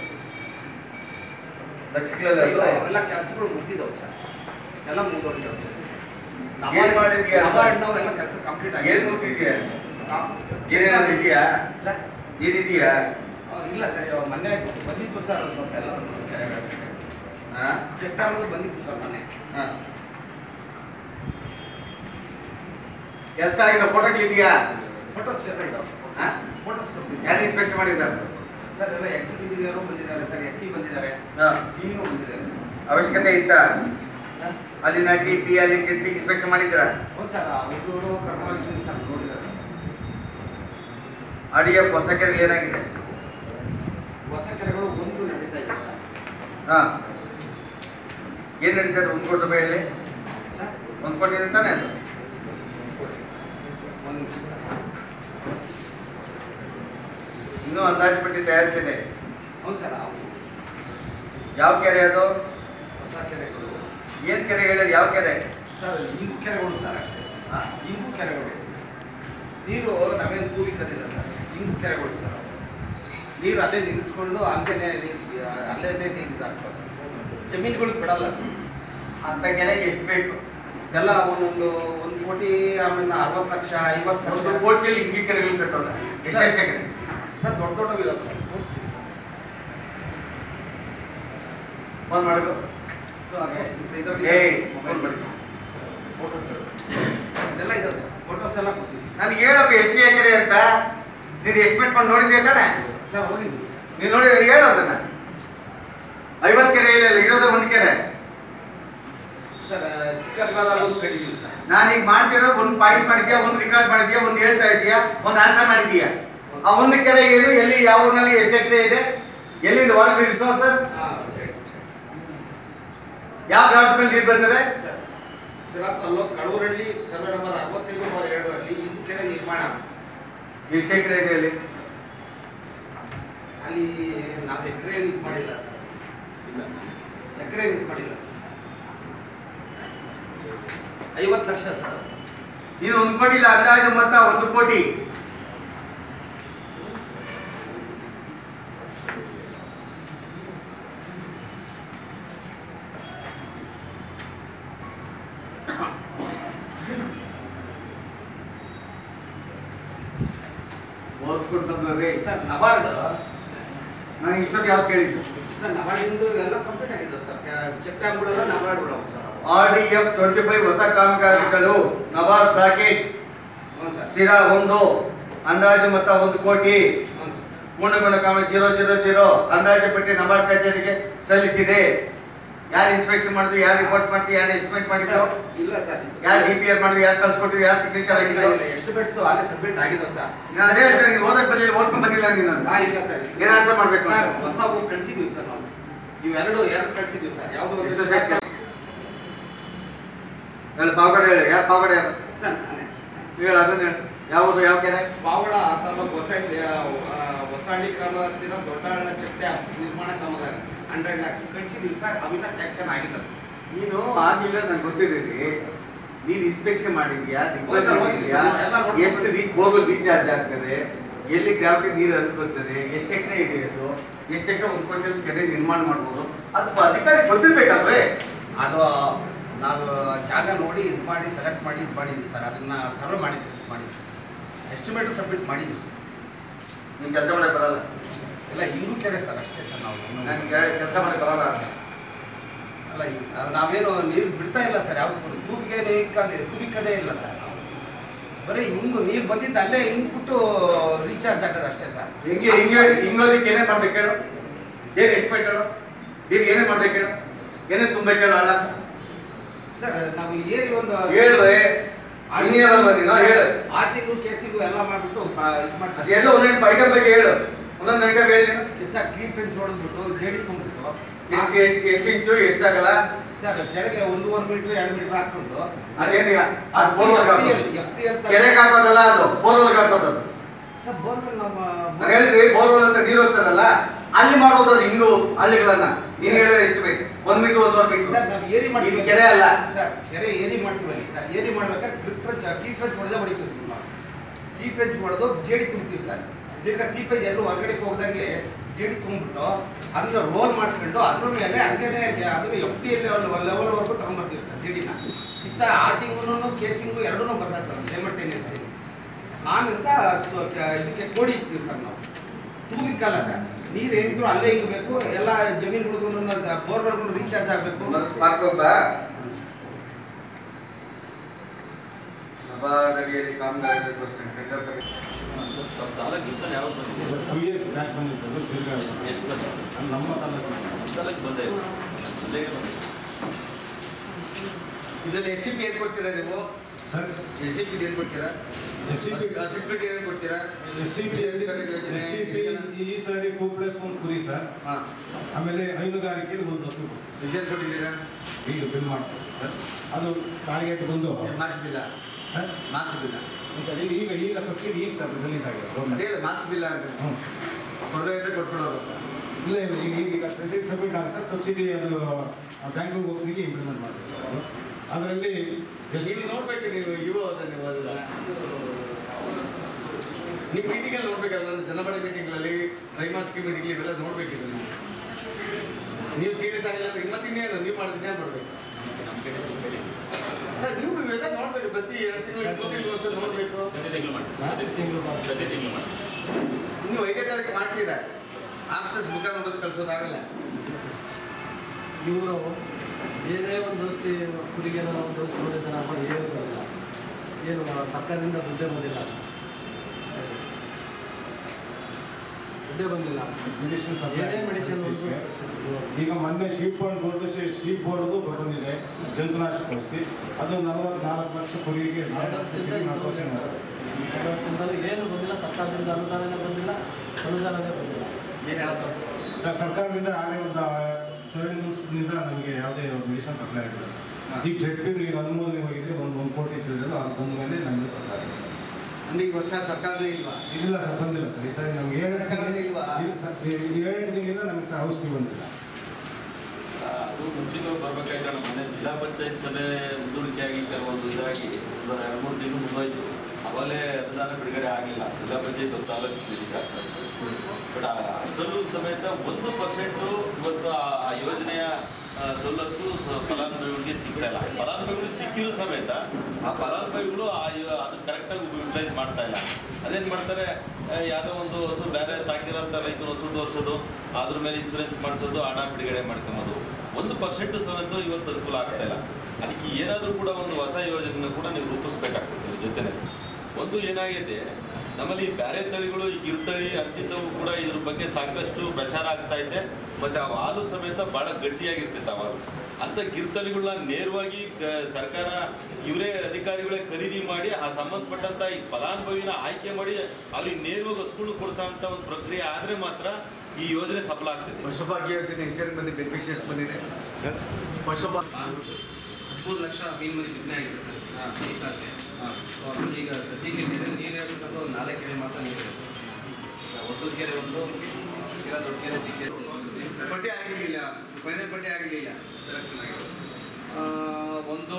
ಲಕ್ಷಗಳಲ್ಲಿ ಅಲ್ವಾ? ಎಲ್ಲ ಕೆಲಸಗಳು ಮುಗಿದಿದ್ದಾವೆ ಸರ್ ಎಲ್ಲ ಮುಗಿದೋಗಿದ್ದಾವೆ ಸರ್ ಏನ್ ಮಾಡಿದ್ಯಾ? ಎಲ್ಲ ಕೆಲಸ ಕಂಪ್ಲೀಟ್ ಆಗಿದೆ ಏನು ಮುಗಿದ್ಯಾ ಏನೇನಾದ್ರು ಇದೆಯಾ ಸರ್ ಏನಿದೆಯಾ ಆ, ಇಲ್ಲ ಸರ್ ಇವಾಗ ಮೊನ್ನೆ ಬಂದಿದ್ದು ಸರ್ ಸ್ವಲ್ಪ ಎಲ್ಲ ಹಾಂ ಸೆಪ್ಟೆಂಬರ್ ಬಂದಿತ್ತು ಸರ್ ಮೊನ್ನೆ ಹಾಂ ಕೆಲಸ ಆಗಿರೋ ಫೋಟೋಗಳಿದೆಯಾ ಫೋಟೋಸ್ ಎಲ್ಲ ಇದಾವೆ ಹಾಂ ಫೋಟೋಸ್ ಯಾರು ಇನ್ಸ್ಪೆಕ್ಷನ್ ಮಾಡಿದ್ದಾರೆ ಸರ್ ಎಲ್ಲ ಎಕ್ಸಿಕ್ಯೂಟಿವ್ ಇಂಜಿನಿಯರು ಬಂದಿದ್ದಾರೆ ಸರ್ ಎಸ್ ಸಿ ಬಂದಿದ್ದಾರೆ ಹಾಂ ಸಿಇಒ ಬಂದಿದ್ದಾರೆ ಸರ್ ಅವಶ್ಯಕತೆ ಇತ್ತ ಅಲ್ಲಿನ ಟಿ ಪಿ ಅಲ್ಲಿ ಟಿ ಪಿ ಇನ್ಸ್ಪೆಕ್ಷನ್ ಮಾಡಿದ್ರ ಹೌದು ಸರ್ ಹುಡುಗರು ಕರ್ನಾಟಕ ಸರ್ ನೋಡಿದ್ದಾರೆ ಅಡಿಗೆ ಹೊಸ ಕೆರೆಗಳು ಏನಾಗಿದೆ ಹೊಸ ಕೆರೆಗಳು ಒಂದು ನಡೀತಾ ಇದೆ ಸರ್ ಹಾಂ ಏನು ನಡೀತದೆ ಒಂದು ಕೋಟಿ ರೂಪಾಯಲ್ಲಿ ಸರ್ ಒಂದು ಕೋಟಿ ಇದೆ ತಾನೇ ಅದು ಒಂದು ನಿಮಿಷ ಸರ್ ಇನ್ನೂ ಅಂದಾಜು ಪಟ್ಟಿ ತಯಾರಿಸಿದೆ ಹೌದು ಸರ್ ಹೌದು. ಯಾವ ಕೆರೆ ಅದು ಹೊಸ ಕೆರೆಗಳು ಏನು ಕೆರೆ ಹೇಳೋದು ಯಾವ ಕೆರೆ ಸರ್ ಇಂಗು ಕೆರೆಗಳು ಸರ್ ಅಷ್ಟೇ ಸರ್ ಇಂಗು ಕೆರೆಗಳು ನೀರು ನಾವೇನು ತೂಗಿಕೋದಿಲ್ಲ ಸರ್ ಇಂಗು ಕೆರೆಗಳು ಸರ್ ಅವು. ನೀರು ಅಲ್ಲೇ ನಿಲ್ಲಿಸ್ಕೊಂಡು ಅಲ್ಲೇ ನೀರು ಅಲ್ಲೇ ನೀರು ಇದಾಗ್ತವೆ ಸರ್ ಜಮೀನುಗಳಿಗೆ ಬಿಡಲ್ಲ ಸರ್ ಅಂತ ಕೆರೆಗೆ ಎಷ್ಟು ಬೇಕು ಎಲ್ಲ ಒಂದೊಂದು ಒಂದು ಕೋಟಿ ಆಮೇಲೆ ಅರವತ್ತು ಲಕ್ಷ ಐವತ್ತು ಒಂದು ಲಕ್ಷ ಕೋಟಿಯಲ್ಲಿ ಹಿಂಗಿ ಕೆರೆಗಳು ಕಟ್ಟೋಲ್ಲ ಎಷ್ಟೆಷ್ಟು ಕೆರೆ ಸರ್ ದೊಡ್ಡ ದೊಡ್ಡವಿಲ್ಲ ಸರ್ ಫೋನ್ ಮಾಡೋದು ಇದರಲ್ಲಿ ಏಯ್ ಮೊಬೈಲ್ ಫೋನ್ ಮಾಡಿ ಫೋಟೋಸ್ಗಳು ಎಲ್ಲ ಇದಾವೆ ಸರ್ ಫೋಟೋಸ್ ಎಲ್ಲ ಕೊಡ್ತೀವಿ ನನಗೆ ಹೇಳಪ್ಪ ಎಷ್ಟು ಎಕರೆ ಅಂತ ನೀನು ಎಸ್ಟಿಮೇಟ್ ಮಾಡಿ ನೋಡಿದ್ದೆ ತಾನೆ ಸರ್ ಹೋಗಿದ್ದೀವಿ ಸರ್ ನೀನು ನೋಡಿ ಹೇಳು ಅದನ್ನ ಐವತ್ತು ಕೆರೆ ಇಲ್ಲ ಇರೋದೇ ಒಂದು ಕೆರೆ ಸರ್ ಚಿಕ್ಕಗ್ರಾದಲ್ಲಿ ಒಂದು ಕಡಿದೀವಿ ಸರ್ ನಾನೀಗ ಮಾಡ್ತಿರೋ ಒಂದು ಪಾಯಿಂಟ್ ಮಾಡಿದ್ಯಾ ಒಂದು ರೆಕಾರ್ಡ್ ಮಾಡಿದ್ಯಾ ಒಂದು ಹೇಳ್ತಾ ಇದೀಯಾ ಒಂದು ಆನ್ಸರ್ ಮಾಡಿದ್ಯಾ ಆ ಒಂದು ಕೆರೆ ಏನು ಎಲ್ಲಿ ಯಾವ ಊರಿನಲ್ಲಿ ಎಷ್ಟು ಎಕರೆ ಇದೆ ಎಲ್ಲಿಂದ ವಾಟರ್ ರಿಸೋರ್ಸಸ್ ಯಾವ ಗ್ರಾಫ್ ಮೇಲೆ ನೀರು ಬರ್ತಾರೆ ಸಿರಾ ತಾಲೂಕು ಕಡೂರಳ್ಳಿ ಸರ್ವೆ ನಂಬರ್ ಅರವತ್ತೈದು ಬಾರ್ ಎರಡರಲ್ಲಿ ಇದು ಕೆರೆ ನಿರ್ಮಾಣ ಎಷ್ಟು ಎಕರೆ ಇದೆ ಅಲ್ಲಿ ಅಲ್ಲಿ ನಾವು ಎಕರೆ ಇದು ಮಾಡಿಲ್ಲ ಸರ್ ಎಕರೆ ಇದು ಮಾಡಿಲ್ಲ ಐವತ್ತು ಲಕ್ಷ ಸರ್ ಇದು ಒಂದು ಕೋಟಿ ಇಲ್ಲ ಅಂದಾಜು ಮೊತ್ತ ಒಂದು ಕೋಟಿ ಓದ್ಕೊಂಡು ಬಂದ್ರಿ ಸರ್ ನಬಾರ್ಡ್ ನಾನು ಇಷ್ಟೊತ್ತು ಯಾವ್ದು ಕೇಳಿದ್ದು ಸರ್ ನಬಾರ್ಡಿಂದು ಎಲ್ಲ ಕಂಪ್ಲೀಟ್ ಆಗಿದೆ ಸರ್ ಚೆಕ್ ಡ್ಯಾಮ್ಗಳೆಲ್ಲ ನಬಾರ್ಡ್ ಬಿಡೋದು sir R D F twenty five ಹೊಸ ಕಾಮಗಾರಿಗಳು ನಬಾರ್ಡ್ ಬ್ರಾಕೆಟ್ ಹ್ಞೂ ಸರ್ ಸಿರಾ ಒಂದು ಅಂದಾಜು ಮೊತ್ತ ಒಂದು ಕೋಟಿ ಹ್ಞೂ ಸರ್ ಪೂರ್ಣಗೊಂಡ ಕಾಮ ಜೀರೋ ಜೀರೋ ಜೀರೋ ಅಂದಾಜು ಪಟ್ಟಿ ನಬಾರ್ಡ್ ಕಚೇರಿಗೆ ಸಲ್ಲಿಸಿದೆ ಯಾರು ಇನ್ಸ್ಪೆಕ್ಷನ್ ಮಾಡಿದ್ರು ಯಾರು ರಿಪೋರ್ಟ್ ಮಾಡಿದ್ರು ಯಾರು ಎಸ್ಟಿಮೇಟ್ ಮಾಡಿದ್ರು ಇಲ್ಲ ಸರ್ ಯಾರು ಡಿ ಪಿ ಆರ್ ಮಾಡಿದ್ರು ಯಾರು ಕಳ್ಸಿಕೊಟ್ಟಿದ್ರು ಯಾರು ಸಿಗ್ನೇಚರ್ ಇಲ್ಲ ಆಗಿಲ್ಲ ಇಲ್ಲ ಎಷ್ಟು ಬೆಟ್ಸು ಅಲ್ಲೇ ಸಬ್ಮಿಟ್ ಆಗಿದೆ ಸರ್ ನಾನು ಅದೇ ಹೇಳ್ತೇನೆ ನೀನು ಓದಕ್ ಬಂದಿಲ್ಲ ಓದ್ಕೊಂಡ್ ಬಂದಿಲ್ಲ ನೀನು ಅಂತ ಹಾ ಇಲ್ಲ ಸರ್ ಏನ್ ಆನ್ಸರ್ ಮಾಡ್ಬೇಕು ಸರ್ ಅಂತ? ಹೊಸ ಹೂ ಕಳಿಸಿದ್ವಿ ಸರ್ ನಾವು ಇವೆರಡು ಎರಡು ಕಳಿಸಿದ್ವಿ ಸರ್ ಯಾವುದು ಎಷ್ಟು ಶಕ್ತಿ ಹೇಳು ಪಾವಗಡ ಹೇಳು ಯಾರು ಪಾವಗಡ ಯಾರು ಸರ್ ನಾನೇ ಹೇಳು ಅದನ್ನ ಹೇಳು ಯಾವ ಊರು ಯಾವ ಕೆರೆ ಪಾವಡ ತಾಲೂಕು ಹೊಸಹಳ್ಳಿ ಆ, ಆ, ಹೊಸಹಳ್ಳಿ ಗ್ರಾಮ ಹತ್ತಿರ ದೊಡ್ಡಹಳ್ಳ ಚೆಟ್ಟೆ ನಿರ್ಮಾಣ ಕಾಮಗಾರಿ ಹಂಡ್ರೆಡ್ ಲ್ಯಾಕ್ಸ್ ಕಳಿಸಿದ್ವಿ ಸರ್ ಅವಿನ್ನ ಸ್ಯಾಂಕ್ಷನ್ ಆಗಿಲ್ಲ ನೀನು ಆಗಿಲ್ಲ ನಂಗೆ ಗೊತ್ತಿದ್ದೀರಿ ನೀನು ಇನ್ಸ್ಪೆಕ್ಷನ್ ಮಾಡಿದ್ಯಾ ಹೌದು ಸರ್, ಹೋಗಿದ್ವಿ ದಿಗ್ಬಂಧಿಸಿದ್ಯಾ ಸರ್, ಎಲ್ಲ ನೋಡ್ಕೊಂಡು ಎಷ್ಟು ರೀಚ್ ಬೋರ್ವೆಲ್ ರೀಚಾರ್ಜ್ ಆಗ್ತದೆ ಎಲ್ಲಿ ಗ್ರಾವಿಟಿ ನೀರು ಹರಿದು ಬರ್ತದೆ ಎಷ್ಟು ಎಕರೆ ಇದೆ ಅದು ಎಷ್ಟು ಎಕರೆ ಒಂದು ಕ್ವಿಂಟಲ್ ಕೆರೆ ನಿರ್ಮಾಣ ಮಾಡ್ಬೋದು ಅದು ಅಧಿಕಾರಿ ಗೊತ್ತಿರ್ಬೇಕಲ್ವೇ ಅದು ನಾವು ಜಾಗ ನೋಡಿ ಇದು ಮಾಡಿ ಸೆಲೆಕ್ಟ್ ಮಾಡಿ ಇದು ಮಾಡಿದ್ವಿ ಸರ್ ಅದನ್ನ ಸರ್ವೆ ಮಾಡಿ ಮಾಡಿದ್ವಿ ಎಸ್ಟಿಮೇಟು ಸಬ್ಮಿಟ್ ಮಾಡಿದ್ವಿ ಸರ್ ನೀನು ಕೆಲಸ ಮಾಡಕ್ಕೆ ಬರಲ್ಲ ಇಲ್ಲ ಹಿಂಗೂ ಕೆರೆ ಸರ್ ಅಷ್ಟೇ ಸರ್ ನಾವು ಏನು- ನಾನು ಕೆಲಸ ಮಾಡಕ್ಕೆ ಬರಲ್ಲ ಅಂತ ಅಲ್ಲ ಈ- ನಾವೇನು ನೀರು ಬಿಡ್ತಾ ಇಲ್ಲ ಸರ್ ಯಾವ್ದು ತೂಬಿಗೆ ನೀಕಲ್ಲಿ ತೂಬಿಕದೇ ಇಲ್ಲ ಸರ್ ನಾವು ಬರೀ ಹಿಂಗು ನೀರು ಬಂದಿದ್ದು ಅಲ್ಲೇ ಹಿಂಗ್ಬಿಟ್ಟು ರೀಚಾರ್ಜ್ ಆಗೋದು ಅಷ್ಟೇ ಸರ್ ಹಿಂಗೆ ಹಿಂಗೆ ಹಿಂಗೋದಕ್ಕೆ ಏನೇ ಮಾಡ್ಬೇಕು ಹೇಳು ಏನು ಎಷ್ಟು ಬೇಕು ಹೇಳು ಈಗ ಏನೇ ಮಾಡ್ಬೇಕು ಹೇಳು ಏನೇನು ತುಂಬಬೇಕು ಹೇಳು ಅಲ್ಲ ಸರ್ ನಾವು ಏರಿ ಒಂದು ಹೇಳ್ರೆ ಇಂಜಿನಿಯರ್ ಅಲ್ವಾ ನೀನು ಹೇಳು ಆರ್ಟಿಗೂ ಕೇಸಿಗೂ ಎಲ್ಲ ಮಾಡಿಬಿಟ್ಟು ಇದು ಮಾಡ್ತೀವಿ ಅದೆಲ್ಲ ಒಂದೊಂದು ಐಟಮ್ ಬಗ್ಗೆ ಹೇಳು ಒಂದೊಂದು ಐಟಮ್ ಹೇಳಿ ನೀನು ಸರ್ ಕ್ಲೀನ್ ಟ್ರೆಂಚ್ ಹೊಡೆದ್ಬಿಟ್ಟು ಜೇಡಿ ತುಂಬಿಟ್ಟು ಎಷ್ಟು ಎಷ್ಟು ಎಷ್ಟು ಇಂಚು ಎಷ್ಟಾಗಲ್ಲ ಸರ್ ಕೆಳಗೆ ಒಂದೂವರೆ ಮೀಟ್ರ್ ಎರಡು ಮೀಟ್ರ್ ಹಾಕೊಂಡು ಅದೇನು ಅದು ಬೋರ್ವೆಲ್ ಎಫ್ ಟಿ ಅಂತ ಕೆರೆಗೆ ಹಾಕೋದಲ್ಲ ಅದು ಬೋರ್ವೆಲ್ ಹಾಕೋದು ಸರ್ ಬೋರ್ವೆಲ್ ನಾವು ನಾನು ಹೇಳಿದ್ರಿ ಬೋರ್ವೆಲ್ ಅಂತ ನೀರು ಹೋಗ್ತದಲ್ಲ ಅಲ್ಲಿ ಮಾಡೋದು ಅದು ಹಿಂಗು ಹಳ್ಳಿಗಳನ್ನ ನೀನು ಹೇಳಿದ್ರೆ ಎಷ್ಟು ಬೇಕು ಒಂದ್ ಮೀಟರ್ ಒಂದೂವರೆ ಮೀಟರ್ ಸರ್ ನಾವು ಏರಿ ಮಾಡ್ತೀವಿ ಇದು ಕೆರೆ ಅಲ್ಲ ಸರ್ ಕೆರೆ ಏರಿ ಮಾಡ್ತೀವಲ್ಲ ಸರ್ ಏರಿ ಮಾಡ್ಬೇಕಾದ್ರೆ ಡ್ರಿಪ್ ಟ್ರಂಚ್ ಟೀ ಟ್ರಂಚ್ ಹೊಡೆದೇ ಹೊಡಿತೀವಿ ಸರ್ ನಾವು ಟೀ ಟ್ರಂಚ್ ಹೊಡೆದು ಜೇಡಿ ತುಂಬ್ತೀವಿ ಸರ್ ಇದಕ್ಕೆ ಸೀಪೇಜ್ ಎಲ್ಲೂ ಹೊರಗಡೆ ಹೋಗ್ದಂಗೆ ಜೇಡಿ ತುಂಬಿಬಿಟ್ಟು ಅದನ್ನ ರೋಲ್ ಮಾಡ್ಕೊಂಡು ಅದ್ರ ಮೇಲೆ ಹಂಗೇನೆ ಅದನ್ನ ಎಫ್ ಟಿ ಎಲ್ ಲೆವೆಲ್ವರೆಗೂ ತಗೊಂಡ್ಬರ್ತೀವಿ ಸರ್ ಜೇಡಿನ ಇತ್ತ ಆರ್ಟಿಂಗು ಕೇಸಿಂಗು ಎರಡೂ ಬರ್ತಾರೆ ಸೈಮಲ್ಟೇನಿಯಸ್ ಆಮೇಲೆ ಇದಕ್ಕೆ ಕೋಡಿ ಇರ್ತೀವಿ ಸರ್ ನಾವು ತೂಗಿಕ್ಕಲ್ಲ ಸರ್ ನೀರು ಏನಿದ್ರು ಅಲ್ಲೇ ಹಿಂಗಬೇಕು ಎಲ್ಲ ಜಮೀನುಗಳಿಗೂ ಬೋರ್ವೆಲ್ಗಳು ರೀಚಾರ್ಜ್ ಆಗಬೇಕು ಸ್ಪಾರ್ಕ್ ಒಬ್ಬ ನಬಾರ್ಡ್ ಕಾಮಗಾರಿ ಟೆಂಡರ್ ಇದರಲ್ಲಿ ಎಸ್ ಸಿ ಪಿ ಏನು ಕೊಡ್ತೀರಾ ನೀವು ಎಸ್ ಸಿ ಪಿ ಏನು ಕೊಡ್ತೀರಾ ಸೆಕ್ಯೂರಿಟಿ ಏನು ಕೊಡ್ತೀರಾ ಈ ಸಾರಿ ಟೂ ಪ್ಲಸ್ ಒಂದು ಕುರಿ ಸರ್ ಹಾಂ ಆಮೇಲೆ ಹೈನುಗಾರಿಕೆಯಲ್ಲಿ ಒಂದು ಹಸು ರಿಸಲ್ಟ್ ಕೊಟ್ಟಿದ್ದೀರಾ ಈಗ ಬಿಲ್ ಮಾಡ್ತೀವಿ ಸರ್ ಅದು ಟಾರ್ಗೆಟ್ ಬಂದು ಮಾರ್ಚ್ ಬಿಲ್ಲ ಸರ್ ಮಾರ್ಚ್ ಬಿಲ್ಲ ಸರ್ ಈಗ ಈಗ ಈಗ ಸಬ್ಸಿಡಿ ಈಗ ಸರ್ ರಿಲೀಸ್ ಆಗಿದೆ ಗೌರ್ಮೆಂಟ್ ಅದೇ ಮಾರ್ಚ್ ಬಿಲ್ಲ ಅಂತ ಹ್ಞೂ ಕೊಡೋದೈತೆ ಕೊಟ್ಬಿಡೋದು ಇಲ್ಲ ಇಲ್ಲ ಈಗ ಈಗ ಈಗ ಸ್ಪೆಸಿಫಿಕ್ ಸಬ್ಮಿಟ್ ಆಗ ಸರ್ ಸಬ್ಸಿಡಿ ಅದು ಬ್ಯಾಂಕಿಗೆ ಹೋಗ್ಲಿಕ್ಕೆ ಇಂಪ್ಲಿಮೆಂಟ್ ಮಾಡ್ತೀವಿ ಸರ್ ಅದು ಅದರಲ್ಲಿ ಎಸ್ ನೀವು ನೋಡ್ಬೇಕು ನೀವು ಇವ ನೀವು ಅದನ್ನ ನೀವು ಮೀಟಿಂಗಲ್ಲಿ ನೋಡ್ಬೇಕಲ್ಲ ಜನಬಡಿ ಮೀಟಿಂಗ್ಗಳಲ್ಲಿ ತ್ರೈಮಾಸಿಕ ಮೀಟಿಂಗ್ ಇವೆಲ್ಲ ನೋಡ್ಬೇಕಿದೆ ನೀವು ನೀವು ಸೀರಿಯಸ್ ಆಗಿಲ್ಲ ಮತ್ತೆ ಇನ್ನೇನು ನೀವು ಮಾಡಿದ್ರೆ ಇನ್ನೇನು ಮಾಡ್ಬೇಕು ಅಲ್ಲ, ನೀವು ಇವೆಲ್ಲ ನೋಡ್ಬೇಕು ಪ್ರತಿ ಎರಡು ತಿಂಗಳು ಮೂರು ತಿಂಗಳು ಒಂದ್ಸಲ ನೋಡ್ಬೇಕು ನೀವು ಐದೇ ತಾರೀಕು ಮಾಡ್ತೀರಾ ಆಫೀಸಸ್ ಮುಖ ನೋಡೋದು ಕಳ್ಸೋದಾಗಲ್ಲ ಇವರು ಬೇರೆ ಒಂದು ದೋಸ್ತಿ ಕುರಿಗೆ ನಾವು ಒಂದು ದೋಸ್ತಿ ನೋಡಿದ್ರೆ ನಮ್ಮ ಏನು ಬರಲ್ಲ ಏನು ಸರ್ಕಾರದಿಂದ ದುಡ್ಡೇ ಬಂದಿಲ್ಲ ದುಡ್ಡೇ ಬಂದಿಲ್ಲ ಮೆಡಿಸಿನ್ ಸಪ್ಲೈ ಏನೇ ಮೆಡಿಸಿನ್ ಈಗ ಮೊನ್ನೆ ಶೀಪ್ ಬೋರ್ಡ್ ಗೋಲ್ಡ್ ಶೀಪ್ ಬೋರ್ಡ್ದು ಬಂದಿದೆ ಜಂತುನಾಶಕ ಔಷಧಿ ಅದು ನಲವತ್ನಾಲ್ಕು ಲಕ್ಷ ಕುರಿಗೆ ನಾಲ್ಕು ವರ್ಷ ಮಾಡ್ತಾರೆ. ವರ್ಷದಲ್ಲಿ ಏನು ಬಂದಿಲ್ಲ ಸರ್ಕಾರದಿಂದ ಅನುದಾನನೇ ಬಂದಿಲ್ಲ ಅನುದಾನನೇ ಬಂದಿಲ್ಲ ಏನು ಹೇಳ್ತಾರೆ ಸರ್ ಸರ್ಕಾರದಿಂದ ಆಗಲೇ ಒಂದು ಸೆವೆನ್ ಮಂತ್ಸ್ನಿಂದ ನನಗೆ ಯಾವುದೇ ಮೆಡಿಸಿನ್ ಸಪ್ಲೈ ಆಗಿಲ್ಲ ಸರ್ ಈಗ ಜೆಡ್ ಪಿ ಈಗ ಅನುಮೋದನೆ ಹೋಗಿದೆ ಒಂದು ಒಂದು ಕೋಟಿ ಚಿಲ್ಲರೆ ಅದು ಬಂದ ಮೇಲೆ ನನಗೆ ಸಪ್ಲೈ ಆಗಿದೆ ಸರ್ ಅಂದ್ರೆ ಈ ವರ್ಷ ಸರ್ಕಾರನೇ ಇಲ್ವಾ ಇಲ್ಲ ಸರ್ ಬಂದಿಲ್ಲ ಸರ್ ಈ ಸರಿ ನಮ್ಗೆ ಏಳು ಸರ್ಕಾರನೇ ಇಲ್ವಾ? ಇಲ್ಲ ಸರ್ ಈ ಏಳು ತಿಂಗಳಿಂದ ನಮಗೆ ಸರ್ ಔಷಧಿ ಬಂದಿಲ್ಲ ಅದು ಮುಂಚಿತವಾಗಿ ಬರ್ಬೇಕಾಯ್ತು ನಮ್ಮ ಮನೆ ಜಿಲ್ಲಾ ಪಂಚಾಯತ್ ಸಭೆ ಮುಂದೂಡಿಕೆಯಾಗಿ ಕೆಲವೊಂದು ಇದಾಗಿ ಒಂದು ಎರಡು ಮೂರು ತಿಂಗಳು ಮುಂದೋಯ್ತು ಅವಾಗಲೇ ಅನುದಾನ ಬಿಡುಗಡೆ ಆಗಲಿಲ್ಲ ಜಿಲ್ಲಾ ಪಂಚಾಯತ್ ಒಂದು ತಾಲೂಕು ಕ್ಲಿನಿಕ್ ಆಗ್ತದೆ ಬಟ್ ಅಷ್ಟರಲ್ಲೂ ಸಮೇತ ಒಂದು ಪರ್ಸೆಂಟು ಇವತ್ತು ಆ ಆ ಯೋಜನೆಯ ಆ, ಸವಲತ್ತು ಸ- ಫಲಾನುಭವಿಗಳಿಗೆ ಸಿಗ್ತಾ ಇಲ್ಲ ಫಲಾನುಭವಿಗಳು ಸಿಕ್ಕಿರೋ ಸಮೇತ ಆ ಫಲಾನುಭವಿಗಳು ಆ ಯೋ- ಅದನ್ನ ಕರೆಕ್ಟಾಗಿ ಯುಟಿಲೈಸ್ ಮಾಡ್ತಾ ಇಲ್ಲ ಅದೇನು ಮಾಡ್ತಾರೆ ಆ, ಯಾವುದೋ ಒಂದು ಹಸು ಬೇರೆ ಸಾಕಿರೋಂಥ ರೈತರು ಹಸು ತೋರಿಸೋದು ಅದ್ರ ಮೇಲೆ ಇನ್ಸೂರೆನ್ಸ್ ಮಾಡಿಸೋದು ಹಣ ಬಿಡುಗಡೆ ಮಾಡ್ಕೊಂಬೋದು ಒಂದು ಪರ್ಸೆಂಟ್ ಸಮೇತ ಇವತ್ತು ಅನುಕೂಲ ಆಗ್ತಾ ಇಲ್ಲ ಅದಕ್ಕೆ ಏನಾದರೂ ಕೂಡ ಒಂದು ಹೊಸ ಯೋಜನೆ ಕೂಡ ನೀವು ರೂಪಿಸ್ಬೇಕಾಗ್ತದೆ ಇದ್ರ ಜೊತೆನೆ ಒಂದು ಏನಾಗಿದೆ ನಮ್ಮಲ್ಲಿ ಬ್ಯಾರೆ ತಳಿಗಳು ಈ ಗಿರ್ತಳಿ ಅಂತಿದ್ದವು ಕೂಡ ಇದ್ರ ಬಗ್ಗೆ ಸಾಕಷ್ಟು ಪ್ರಚಾರ ಆಗ್ತಾ ಇದೆ ಮತ್ತೆ ಆ ಹಾಲು ಸಮೇತ ಬಹಳ ಗಟ್ಟಿಯಾಗಿರ್ತೈತೆ ಅವಾಗ ಅಂತ ಗಿರ್ತಳಿಗಳನ್ನ ನೇರವಾಗಿ ಕ- ಸರ್ಕಾರ ಇವರೇ ಅಧಿಕಾರಿಗಳೇ ಖರೀದಿ ಮಾಡಿ ಆ ಸಂಬಂಧಪಟ್ಟಂತ ಈ ಫಲಾನುಭವಿನ ಆಯ್ಕೆ ಮಾಡಿ ಅಲ್ಲಿ ನೇರವಾಗಿ ಹಸುಗಳು ಕೊಡಿಸೋ ಅಂತ ಒಂದು ಪ್ರಕ್ರಿಯೆ ಆದ್ರೆ ಮಾತ್ರ ಈ ಯೋಜನೆ ಸಫಲ ಆಗ್ತದೆ ಪಶುಭಾಗ್ಯ ಯೋಜನೆ ಎಷ್ಟು ಜನ ಬಂದು ಬೆನಿಫಿಷಿಯರ್ಸ್ ಬಂದಿದೆ ಸರ್ ಪಶುಭಾಗ್ಯ ಹದಿಮೂರು ಲಕ್ಷ ಮೀನು ಮರಿ ಬಿತ್ತನೆ ಆಗಿದೆ ಸರ್ ಈ ಸಾಲಿಗೆ ಅದ್ರಲ್ಲಿ ಈಗ ಸದ್ಯಕ್ಕೆ ಮೇಲೆ ನೀರು ಹೇಳ್ಬೇಕಂತ ಒಂದು ನಾಲ್ಕು ಕೆರೆ ಮಾತ್ರ ನೀರಿದೆ ಸರ್ ಹೊಸೂರು ಕೆರೆ ಒಂದು ಶಿರಾ ದೊಡ್ಡ ಕೆರೆ ಚಿಕ್ಕ ಕೆರೆ ಬಡ್ಡಿ ಆಗಲಿಲ್ಲ ಫೈನಲ್ ಬಡ್ಡಿ ಆಗಲಿಲ್ಲ ಸೆಲೆಕ್ಷನ್ ಆಗಿದೆ ಆ, ಒಂದು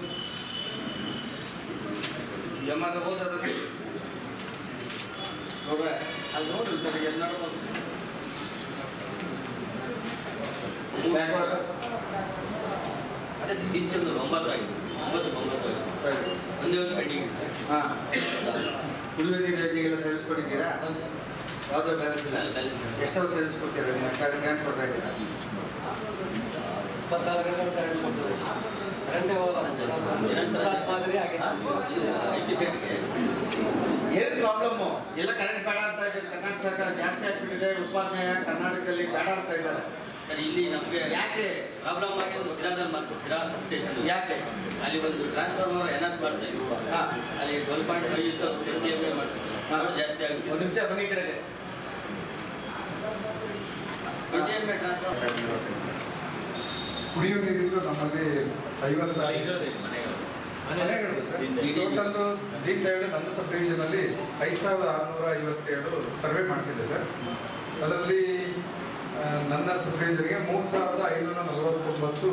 ಜಮಾದ ಹೋದದ ನೋಡ್ರೆ ಅಲ್ಲಿ ನೋಡ್ರಿ ಸರ್ ಎಲ್ಲಿ ನೋಡ್ಬೋದು ಅದೇ ಡಿ ಸಿ ಒಂದು ಒಂಬತ್ತು ಆಗಿದೆ ಒಂಬತ್ತು ಒಂಬತ್ತು ಆಗಿದೆ ಸರಿ ಒಂದು ಒಂದು ಪೆಂಡಿಂಗ್ ಇದೆ ಹಾಂ ಕುಡಿಯುವ ನೀರು ಯೋಜನೆಗೆಲ್ಲ ಸರ್ವಿಸ್ ಕೊಟ್ಟಿದ್ದೀರಾ ಯಾವುದೋ ಬ್ಯಾಲೆನ್ಸ್ ಇಲ್ಲ ಎಷ್ಟೋ ಸರ್ವಿಸ್ ಕೊಡ್ತೀರಾ ಗ್ರಾಂಟ್ ಕೊಡ್ತಾ ಇದ್ದೀರಾ ಇಪ್ಪತ್ತಾರು ಗಂಟೆ ಕರೆಂಟ್ ಕೊಡ್ತದೆ ಕರೆಂಟೇ ಹೋಗಲ್ಲ ನಿರಂತರ ಮಾದರಿ ಆಗೈತೆ ಏನು ಪ್ರಾಬ್ಲಮ್ಮು ಎಲ್ಲ ಕರೆಂಟ್ ಬೇಡ ಅಂತ ಇದೆ ಕರ್ನಾಟಕ ಸರ್ಕಾರ ಜಾಸ್ತಿ ಆಗ್ಬಿಟ್ಟಿದೆ ಉತ್ಪಾದನೆ ಕರ್ನಾಟಕದಲ್ಲಿ ಬೇಡ ಅಂತ ಇದ್ದಾರೆ ಸರ್ ಇಲ್ಲಿ ನಮಗೆ ಯಾಕೆ ಪ್ರಾಬ್ಲಮ್ ಆಗಿದ್ದು ಸಿರಾದಲ್ಲಿ ಮತ್ತು ಸಿರಾ ಸ್ಟೇಷನ್ ಯಾಕೆ ಅಲ್ಲಿ ಒಂದು ಟ್ರಾನ್ಸ್ಫಾರ್ಮರ್ ಎನ್ಹಾನ್ಸ್ ಮಾಡ್ತಾ ಇದ್ರು ಅಲ್ಲಿ ಟ್ವೆಲ್ ಪಾಯಿಂಟ್ ಫೈವ್ ಇತ್ತು ಅದು ಟ್ವೆಂಟಿ ಎಮ್ ಎ ಮಾಡ್ತಾರೆ ಜಾಸ್ತಿ ಆಗಿದೆ ಒಂದು ನಿಮಿಷ ಬನ್ನಿ ಈ ಕಡೆಗೆ ಟ್ವೆಂಟಿ ಎಮ್ ಎ ಟ್ರಾನ್ಸ್ಫಾರ್ಮರ್ ಕುಡಿಯುವ ನೀರಿದ್ದು ನಮ್ಮಲ್ಲಿ ಐವತ್ತು ಟೋಟಲ್ ದೀನ್ ದಯಾಳು ನನ್ನ ಸಬ್ ಡಿವಿಷನಲ್ಲಿ ಐದು ಸಾವಿರದ ಆರುನೂರ ಐವತ್ತೇಳು ಸರ್ವೆ ಮಾಡಿಸಿದೆ ಸರ್ ಅದರಲ್ಲಿ ಆ, ನನ್ನ ಸಬ್ ಡಿವಿಷನ್ಗೆ ಮೂರು ಸಾವಿರದ ಐನೂರ ನಲವತ್ತೊಂಬತ್ತು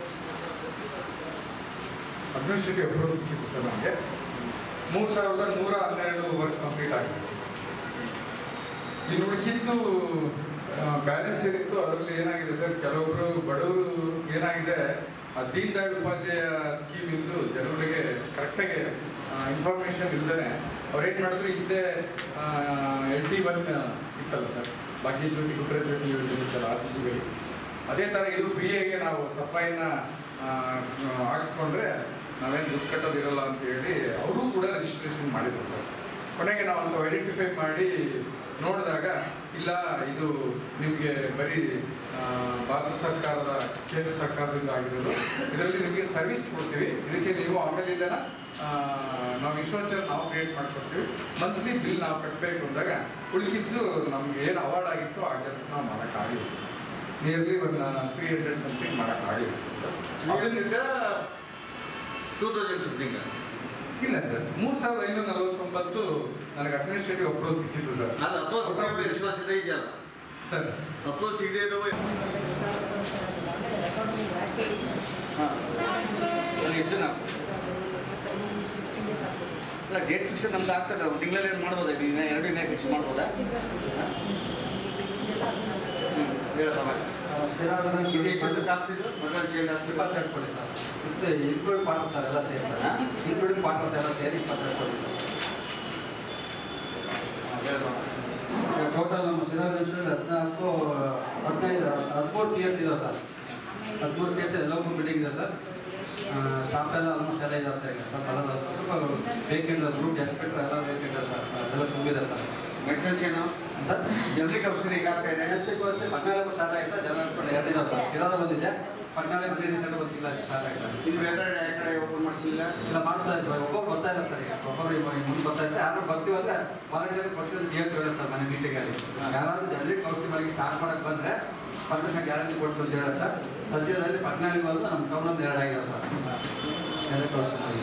ಅಡ್ಮಿನಿಸ್ಟ್ರೇಟಿವ್ ಅಪ್ರೂವಲ್ ಸಿಕ್ಕಿತ್ತು ಸರ್ ನಮಗೆ ಮೂರು ಸಾವಿರದ ನೂರ ಹನ್ನೆರಡು ವರ್ಕ್ ಕಂಪ್ಲೀಟ್ ಆಗಿದೆ ಇನ್ನು ಉಳಿಕಿದ್ದು ಬ್ಯಾಲೆನ್ಸ್ ಏನಿತ್ತು ಅದರಲ್ಲಿ ಏನಾಗಿದೆ ಸರ್ ಕೆಲವೊಬ್ರು ಬಡವರು ಏನಾಗಿದೆ ಆ ದೀನ್ ದಯಾಳ್ ಉಪಾಧ್ಯಾಯ ಸ್ಕೀಮ್ ಇಂದು ಜನರಿಗೆ ಕರೆಕ್ಟಾಗಿ ಇನ್ಫಾರ್ಮೇಶನ್ ಇಲ್ದೇ ಅವ್ರು ಏನು ಮಾಡಿದ್ರು ಹಿಂದೆ ಎಲ್ ಟಿ ಒನ್ ಇತ್ತಲ್ಲ ಸರ್ ಭಾಗ್ಯ ಜ್ಯೋತಿ ಗುಡ್ರ ಜ್ಯೋತಿ ಯೋಜನೆ ಇತ್ತಲ್ಲ ಆರ್ ಸಿ ಬಿ ಅದೇ ಥರ ಇದು ಫ್ರೀಯಾಗಿ ನಾವು ಸಪ್ಲೈನ ಹಾಕ್ಸ್ಕೊಂಡ್ರೆ ನಾವೇನು ದುಡ್ಡು ಕಟ್ಟೋದಿರಲ್ಲ ಅಂತ ಹೇಳಿ ಅವರು ಕೂಡ ರಿಜಿಸ್ಟ್ರೇಷನ್ ಮಾಡಿದ್ರು ಸರ್ ಕೊನೆಗೆ ನಾವು ಅಂತ ಐಡೆಂಟಿಫೈ ಮಾಡಿ ನೋಡಿದಾಗ ಇಲ್ಲ ಇದು ನಿಮಗೆ ಬರೀ ಆ, ಭಾರತ ಸರ್ಕಾರದ ಕೇಂದ್ರ ಸರ್ಕಾರದಿಂದ ಆಗಿರೋದು ಇದರಲ್ಲಿ ನಿಮಗೆ ಸರ್ವಿಸ್ ಕೊಡ್ತೀವಿ ಇದಕ್ಕೆ ನೀವು ಆಮೇಲಿಂದ ನಾವು ಇನ್ಶೂರೆನ್ಸ್ ನಾವು ಕ್ರಿಯೇಟ್ ಮಾಡ್ಕೊಡ್ತೀವಿ ಮಂತ್ಲಿ ಬಿಲ್ ನಾವು ಕಟ್ಟಬೇಕು ಅಂದಾಗ ಉಳಿದಿದ್ದು ನಮ್ಗೆ ಏನು ಅವಾರ್ಡ್ ಆಗಿತ್ತು ಆ ಕೆಲಸ ನಾವು ಮಾಡೋಕ್ಕಾಗಿಲ್ಲ ಸರ್ ನಿಯರ್ಲಿ ಒಂದು ತ್ರೀ ಹಂಡ್ರೆಡ್ ಸಮಥಿಂಗ್ ಮಾಡೋಕ್ಕಾಗಿಲ್ಲ ಸರ್ ಟೂ ತೌಸಂಡ್ ಫಿಫ್ಟೀನ್ ಇಲ್ಲ ಸರ್ ಮೂರು ಸಾವಿರದ ಐನೂರ ನಲವತ್ತೊಂಬತ್ತು ನನಗೆ ಅಡ್ಮಿನಿಸ್ಟ್ರೇಟಿವ್ ಅಪ್ರೂವಲ್ ಸಿಕ್ಕಿತ್ತು ಸರ್ ಅದು ಅಪ್ರೋಚ್ ವಿಶ್ವಾಸ ಇದೆ ಇದೆಯಲ್ಲ ಸರ್ ಅಪ್ರೋಚ್ ಇದೆ ಇದು ಹಾಂ ಎಷ್ಟು ಜನ ಅಲ್ಲ ಡೇಟ್ ಫಿಕ್ಸ್ ನಮ್ದು ಆಗ್ತದೆ ಒಂದು ತಿಂಗಳಲ್ಲಿ ಏನು ಮಾಡ್ಬೋದಾ ಇದು ಇನ್ನ ಎರಡು ದಿನ ಫಿಕ್ಸ್ ಮಾಡ್ಬೋದಾ ಇದು ಎಷ್ಟು ಕಾಸ್ಟ್ ಇದು ಮೊದಲು ಚೈಲ್ಡ್ ಹಾಸ್ಪಿಟಲ್ ಕೊಡಿ ಸರ್ ಇದು ಇನ್ಕ್ಲೂಡಿಂಗ್ ಪಾರ್ಟ್ನರ್ ಸರ್ ಎಲ್ಲ ಸೇರಿ ಸರ್ ಇನ್ಕ್ಲೂಡಿಂಗ್ ಪಾರ್ಟ್ನರ್ಸ್ ಎಲ್ಲ ಸೇರಿ ಇಪ್ಪತ್ತೆರಡು ಕೊಡಿ ಟೋಟಲ್ ನಮ್ಮ ಸಿರಾಜ್ ಹದಿನಾಲ್ಕು ಹದಿನೈದು ಹದಿಮೂರು ಟಿ ಎಸ್ ಇದೆ ಸರ್ ಹದಿಮೂರು ಟಿ ಎಸ್ ಎಲ್ಲವೂ ಬಿಲ್ಡಿಂಗ್ ಇದೆ ಸರ್ ಸ್ಟಾಫ್ ಎಲ್ಲ ಆಲ್ಮೋಸ್ಟ್ ಎಲ್ಲ ಇದೆ ಸರ್ ಈಗ ಸ್ವಲ್ಪ ಎಲ್ಲ ಸ್ವಲ್ಪ ವೇಕೆಂಟ್ ಗ್ರೂಪ್ ಎಷ್ಟು ಬಿಟ್ಟರೆ ಎಲ್ಲ ವೇಕೆಂಟ್ ಸರ್ ಎಲ್ಲ ತುಂಬಿದೆ ಸರ್ ಮೆಡಿಸಿನ್ಸ್ ಏನು ಸರ್ ಜನರಿಗೆ ಔಷಧಿ ಈಗಾಗ್ತಾ ಇದೆ ಎಷ್ಟಕ್ಕೆ ಅಷ್ಟೇ ಪಟ್ನಾಳೆ ಸ್ಟಾರ್ಟ್ ಆಗಿದೆ ಸರ್ ಜನರಲ್ ಎರಡು ದಿನ ಸರ್ ಸಿರಾದ ಬಂದಿದೆ ಪಟ್ನಾಳೆ ಕ್ಲಿನಿಕ್ ಸೆಂಟರ್ ಒಂದು ತಿಂಗಳ ಸ್ಟಾರ್ಟ್ ಆಗಿದೆ ಸರ್ ಇದು ಬೇರೆ ಯಾವ ಕಡೆ ಓಪನ್ ಮಾಡಿಸಲಿಲ್ಲ ಇಲ್ಲ ಮಾಡ್ತಾ ಇದ್ದಾರೆ ಒಬ್ಬೊಬ್ರು ಬರ್ತಾ ಇಲ್ಲ ಸರ್ ಈಗ ಒಬ್ಬೊಬ್ರು ಇವಾಗ ಮುಂದೆ ಬರ್ತಾ ಇದ್ದಾರೆ ಯಾರು ಬರ್ತೀವಿ ಅಂದ್ರೆ volunteer percent D F sir ಮನೆ ಮೀಟಿಂಗ್ ಅಲ್ಲಿ ಯಾರಾದ್ರೂ ಜನರಿಗೆ ಔಷಧಿ ಮಾಡಿ ಸ್ಟಾರ್ಟ್ ಮಾಡಕ್ಕೆ ಬಂದ್ರೆ ಪರ್ಮಿಷನ್ ಗ್ಯಾರಂಟಿ ಕೊಟ್ಟು ಅಂತ ಹೇಳಿ ಸರ್ ಸದ್ಯದಲ್ಲಿ ಪಟ್ನಾಳಿ ಬಂದು ನಮ್ಮ ಟೌನಲ್ಲಿ ಎರಡು ಆಗಿದೆ ಸರ್ ಜನರಿಗೆ ಔಷಧಿ ಮಾಡಿ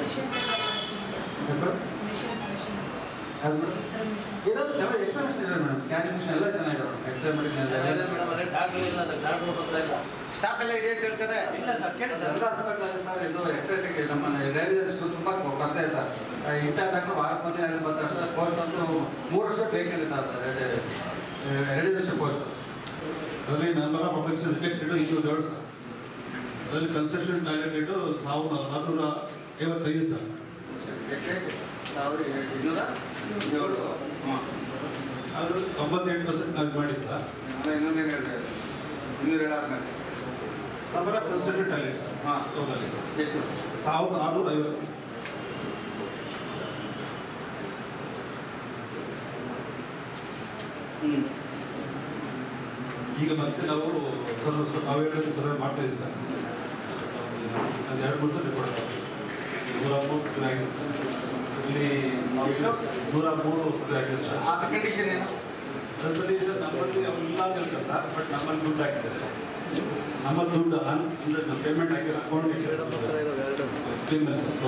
ಇರೋದು ಚೆನ್ನಾಗಿ ಎಕ್ಸ್ರೇ ಮಿಷನ್ ಇದೆ ಮೇಡಮ್ ಸ್ಕ್ಯಾನಿಂಗ್ ಮಿಷನ್ ಎಲ್ಲ ಚೆನ್ನಾಗಿದೆ ಮೇಡಮ್ ಎಕ್ಸ್ರೇ ಮಾಡಿ ಸ್ಟಾಫ್ ಎಲ್ಲ ಇದೆ ಅಂತ ಹೇಳ್ತಾರೆ ಇಲ್ಲ ಸರ್ ಕೇಳಿ ಸರ್ ಎಲ್ಲ ಹಾಸ್ಪಿಟಲ್ ಸರ್ ಇದು ಎಕ್ಸ್ರೇ ನಮ್ಮ ರೇಡಿಯೋದಲ್ಲಿ ತುಂಬ ಬರ್ತಾ ಇದೆ ಸರ್ ಇನ್ಚಾರ್ಜ್ ಹಾಕೊಂಡು ವಾರಕ್ಕೆ ಬಂದು ಎರಡು ಬಂದ ವರ್ಷ ಪೋಸ್ಟ್ ಅಂತೂ ಮೂರು ವರ್ಷ ಬೇಕಿದೆ ಸರ್ ಎರಡು ವರ್ಷ ಪೋಸ್ಟ್ ಅದರಲ್ಲಿ ನಂಬರ್ ಆಫ್ ಅಪ್ಲಿಕೇಶನ್ ರಿಜೆಕ್ಟೆಡ್ ಇದು ಏಳು ಸರ್ ಅದರಲ್ಲಿ ಕನ್ಸ್ಟ್ರಕ್ಷನ್ ಟಾರ್ಗೆಟೆಡ್ ಸಾವಿರದ ನಾನ್ನೂರ ಐವತ್ತೈದು ಸರ್ ಸಾವಿರ ಇನ್ನೂರ ಏಳು ಹಾಂ ಅದು ತೊಂಬತ್ತೆಂಟು ಪರ್ಸೆಂಟ್ ನಾವು ಮಾಡಿ ಸರ್ ಆಮೇಲೆ ಇನ್ನೊಂದೇನು ಹೇಳಿದೆ ಇನ್ನೂರ ಏಳಾದ್ಮೇಲೆ number of construction target sir ಹಾಂ ಟೋಟಲಿ ಸರ್ ಎಷ್ಟು ಸಾವಿರದ ಆರುನೂರ ಐವತ್ತು ಹ್ಞೂ ಈಗ ಮತ್ತೆ ನಾವು ಸರ್ವ್ ಸರ್ ನಾವು ಹೇಳಿದ್ರೆ ಸರ್ವೆ ಮಾಡ್ತಾ ಇದ್ದೀವಿ ಸರ್ ಅದು ಎರಡು ಮೂರು ಸಲ ರಿಪೋರ್ಟ್ ನೂರ ಮೂರು ಸರ್ವೆ ಆಗಿದೆ ಸರ್ ಇಲ್ಲಿ ನಾವು ನೂರ ಮೂರು ಸರ್ವೆ ಆಗಿದೆ ಸರ್ ಅದು ಕಂಡೀಷನ್ ಏನು ಅದರಲ್ಲಿ ಸರ್ ನಮ್ಮಲ್ಲಿ ಅವೆಲ್ಲ ಅಂತ ಹೇಳ್ತಾರೆ ಸರ್ ಬಟ್ ನಮ್ಮಲ್ಲಿ ದುಡ್ಡು ಹಾಕಿದ್ದಾರೆ ನಮ್ಮ ದುಡ್ಡು ಆನ್ ಅಂದರೆ ನಮ್ಮ ಪೇಮೆಂಟ್ ಹಾಕಿರೋ ಅಕೌಂಟ್ ಸ್ಕೀಮ್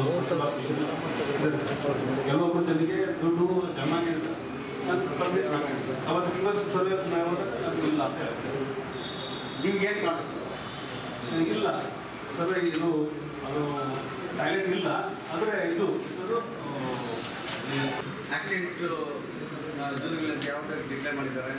ಸರ್ ಕೆಲವೊಬ್ಬರು ಜನರಿಗೆ ದುಡ್ಡು ಜಮಾ ಆಗಿದೆ ಸರ್ ನಾನು ಕಂಪ್ಲೀಟ್ ಮಾಡ್ತೀನಿ ಅವತ್ತು ಇವತ್ತು ಸರ್ವೆ ನಮ್ಗೆ ಇಲ್ಲ ಅಂತ ಹೇಳ್ತಾರೆ ನಿಮ್ಗೆ ಏನು ಕಾಣಿಸ್ತು ಇಲ್ಲ ಸರ್ವೆ ಇದು ಅದು ಟಾಯ್ಲೆಟ್ ಇಲ್ಲ ಆದರೆ ಇದು ಅದು ಆಕ್ಸಿಡೆಂಟ್ ಜೂನ್ಗಳಲ್ಲಿ ಅಂತ ಯಾವಾಗ ಡಿಕ್ಲೇರ್ ಮಾಡಿದ್ದಾರೆ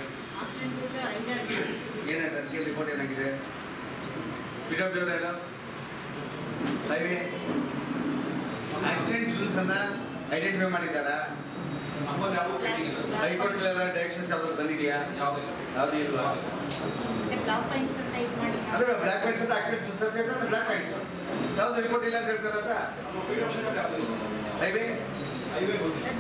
ಏನಾಯ್ತು ಅದಕ್ಕೆ ರಿಪೋರ್ಟ್ ಏನಾಗಿದೆ ಪಿ ಡಬ್ಲ್ಯೂ ಎಲ್ಲ ಹೈವೇ ಆಕ್ಸಿಡೆಂಟ್ ಜೂನ್ಸ್ ಅನ್ನ ಐಡೆಂಟಿಫೈ ಮಾಡಿದ್ದಾರಾ ಹೈಕೋರ್ಟ್ ಡೈರೆಕ್ಷನ್ಸ್ ಯಾವ್ದು ಬಂದಿದೆಯಾ ಯಾವುದು ಇಲ್ವಾ ಅಂದ್ರೆ ಬ್ಲ್ಯಾಕ್ ಪಾಯಿಂಟ್ಸ್ ಅಂತ ಆಕ್ಸಿಡೆಂಟ್ ಜೂನ್ಸ್ ಅಂತ ಹೇಳ್ತಾರೆ ಬ್ಲ್ಯಾಕ್ ಪಾಯಿಂಟ್ಸ್ ಯಾವ್ದು ರಿಪೋರ್ಟ್ ಇಲ್ಲ ಅಂತ ಹೇಳ್ತಾರಲ್ಲ ಹೈವೇ ಹೈವೇ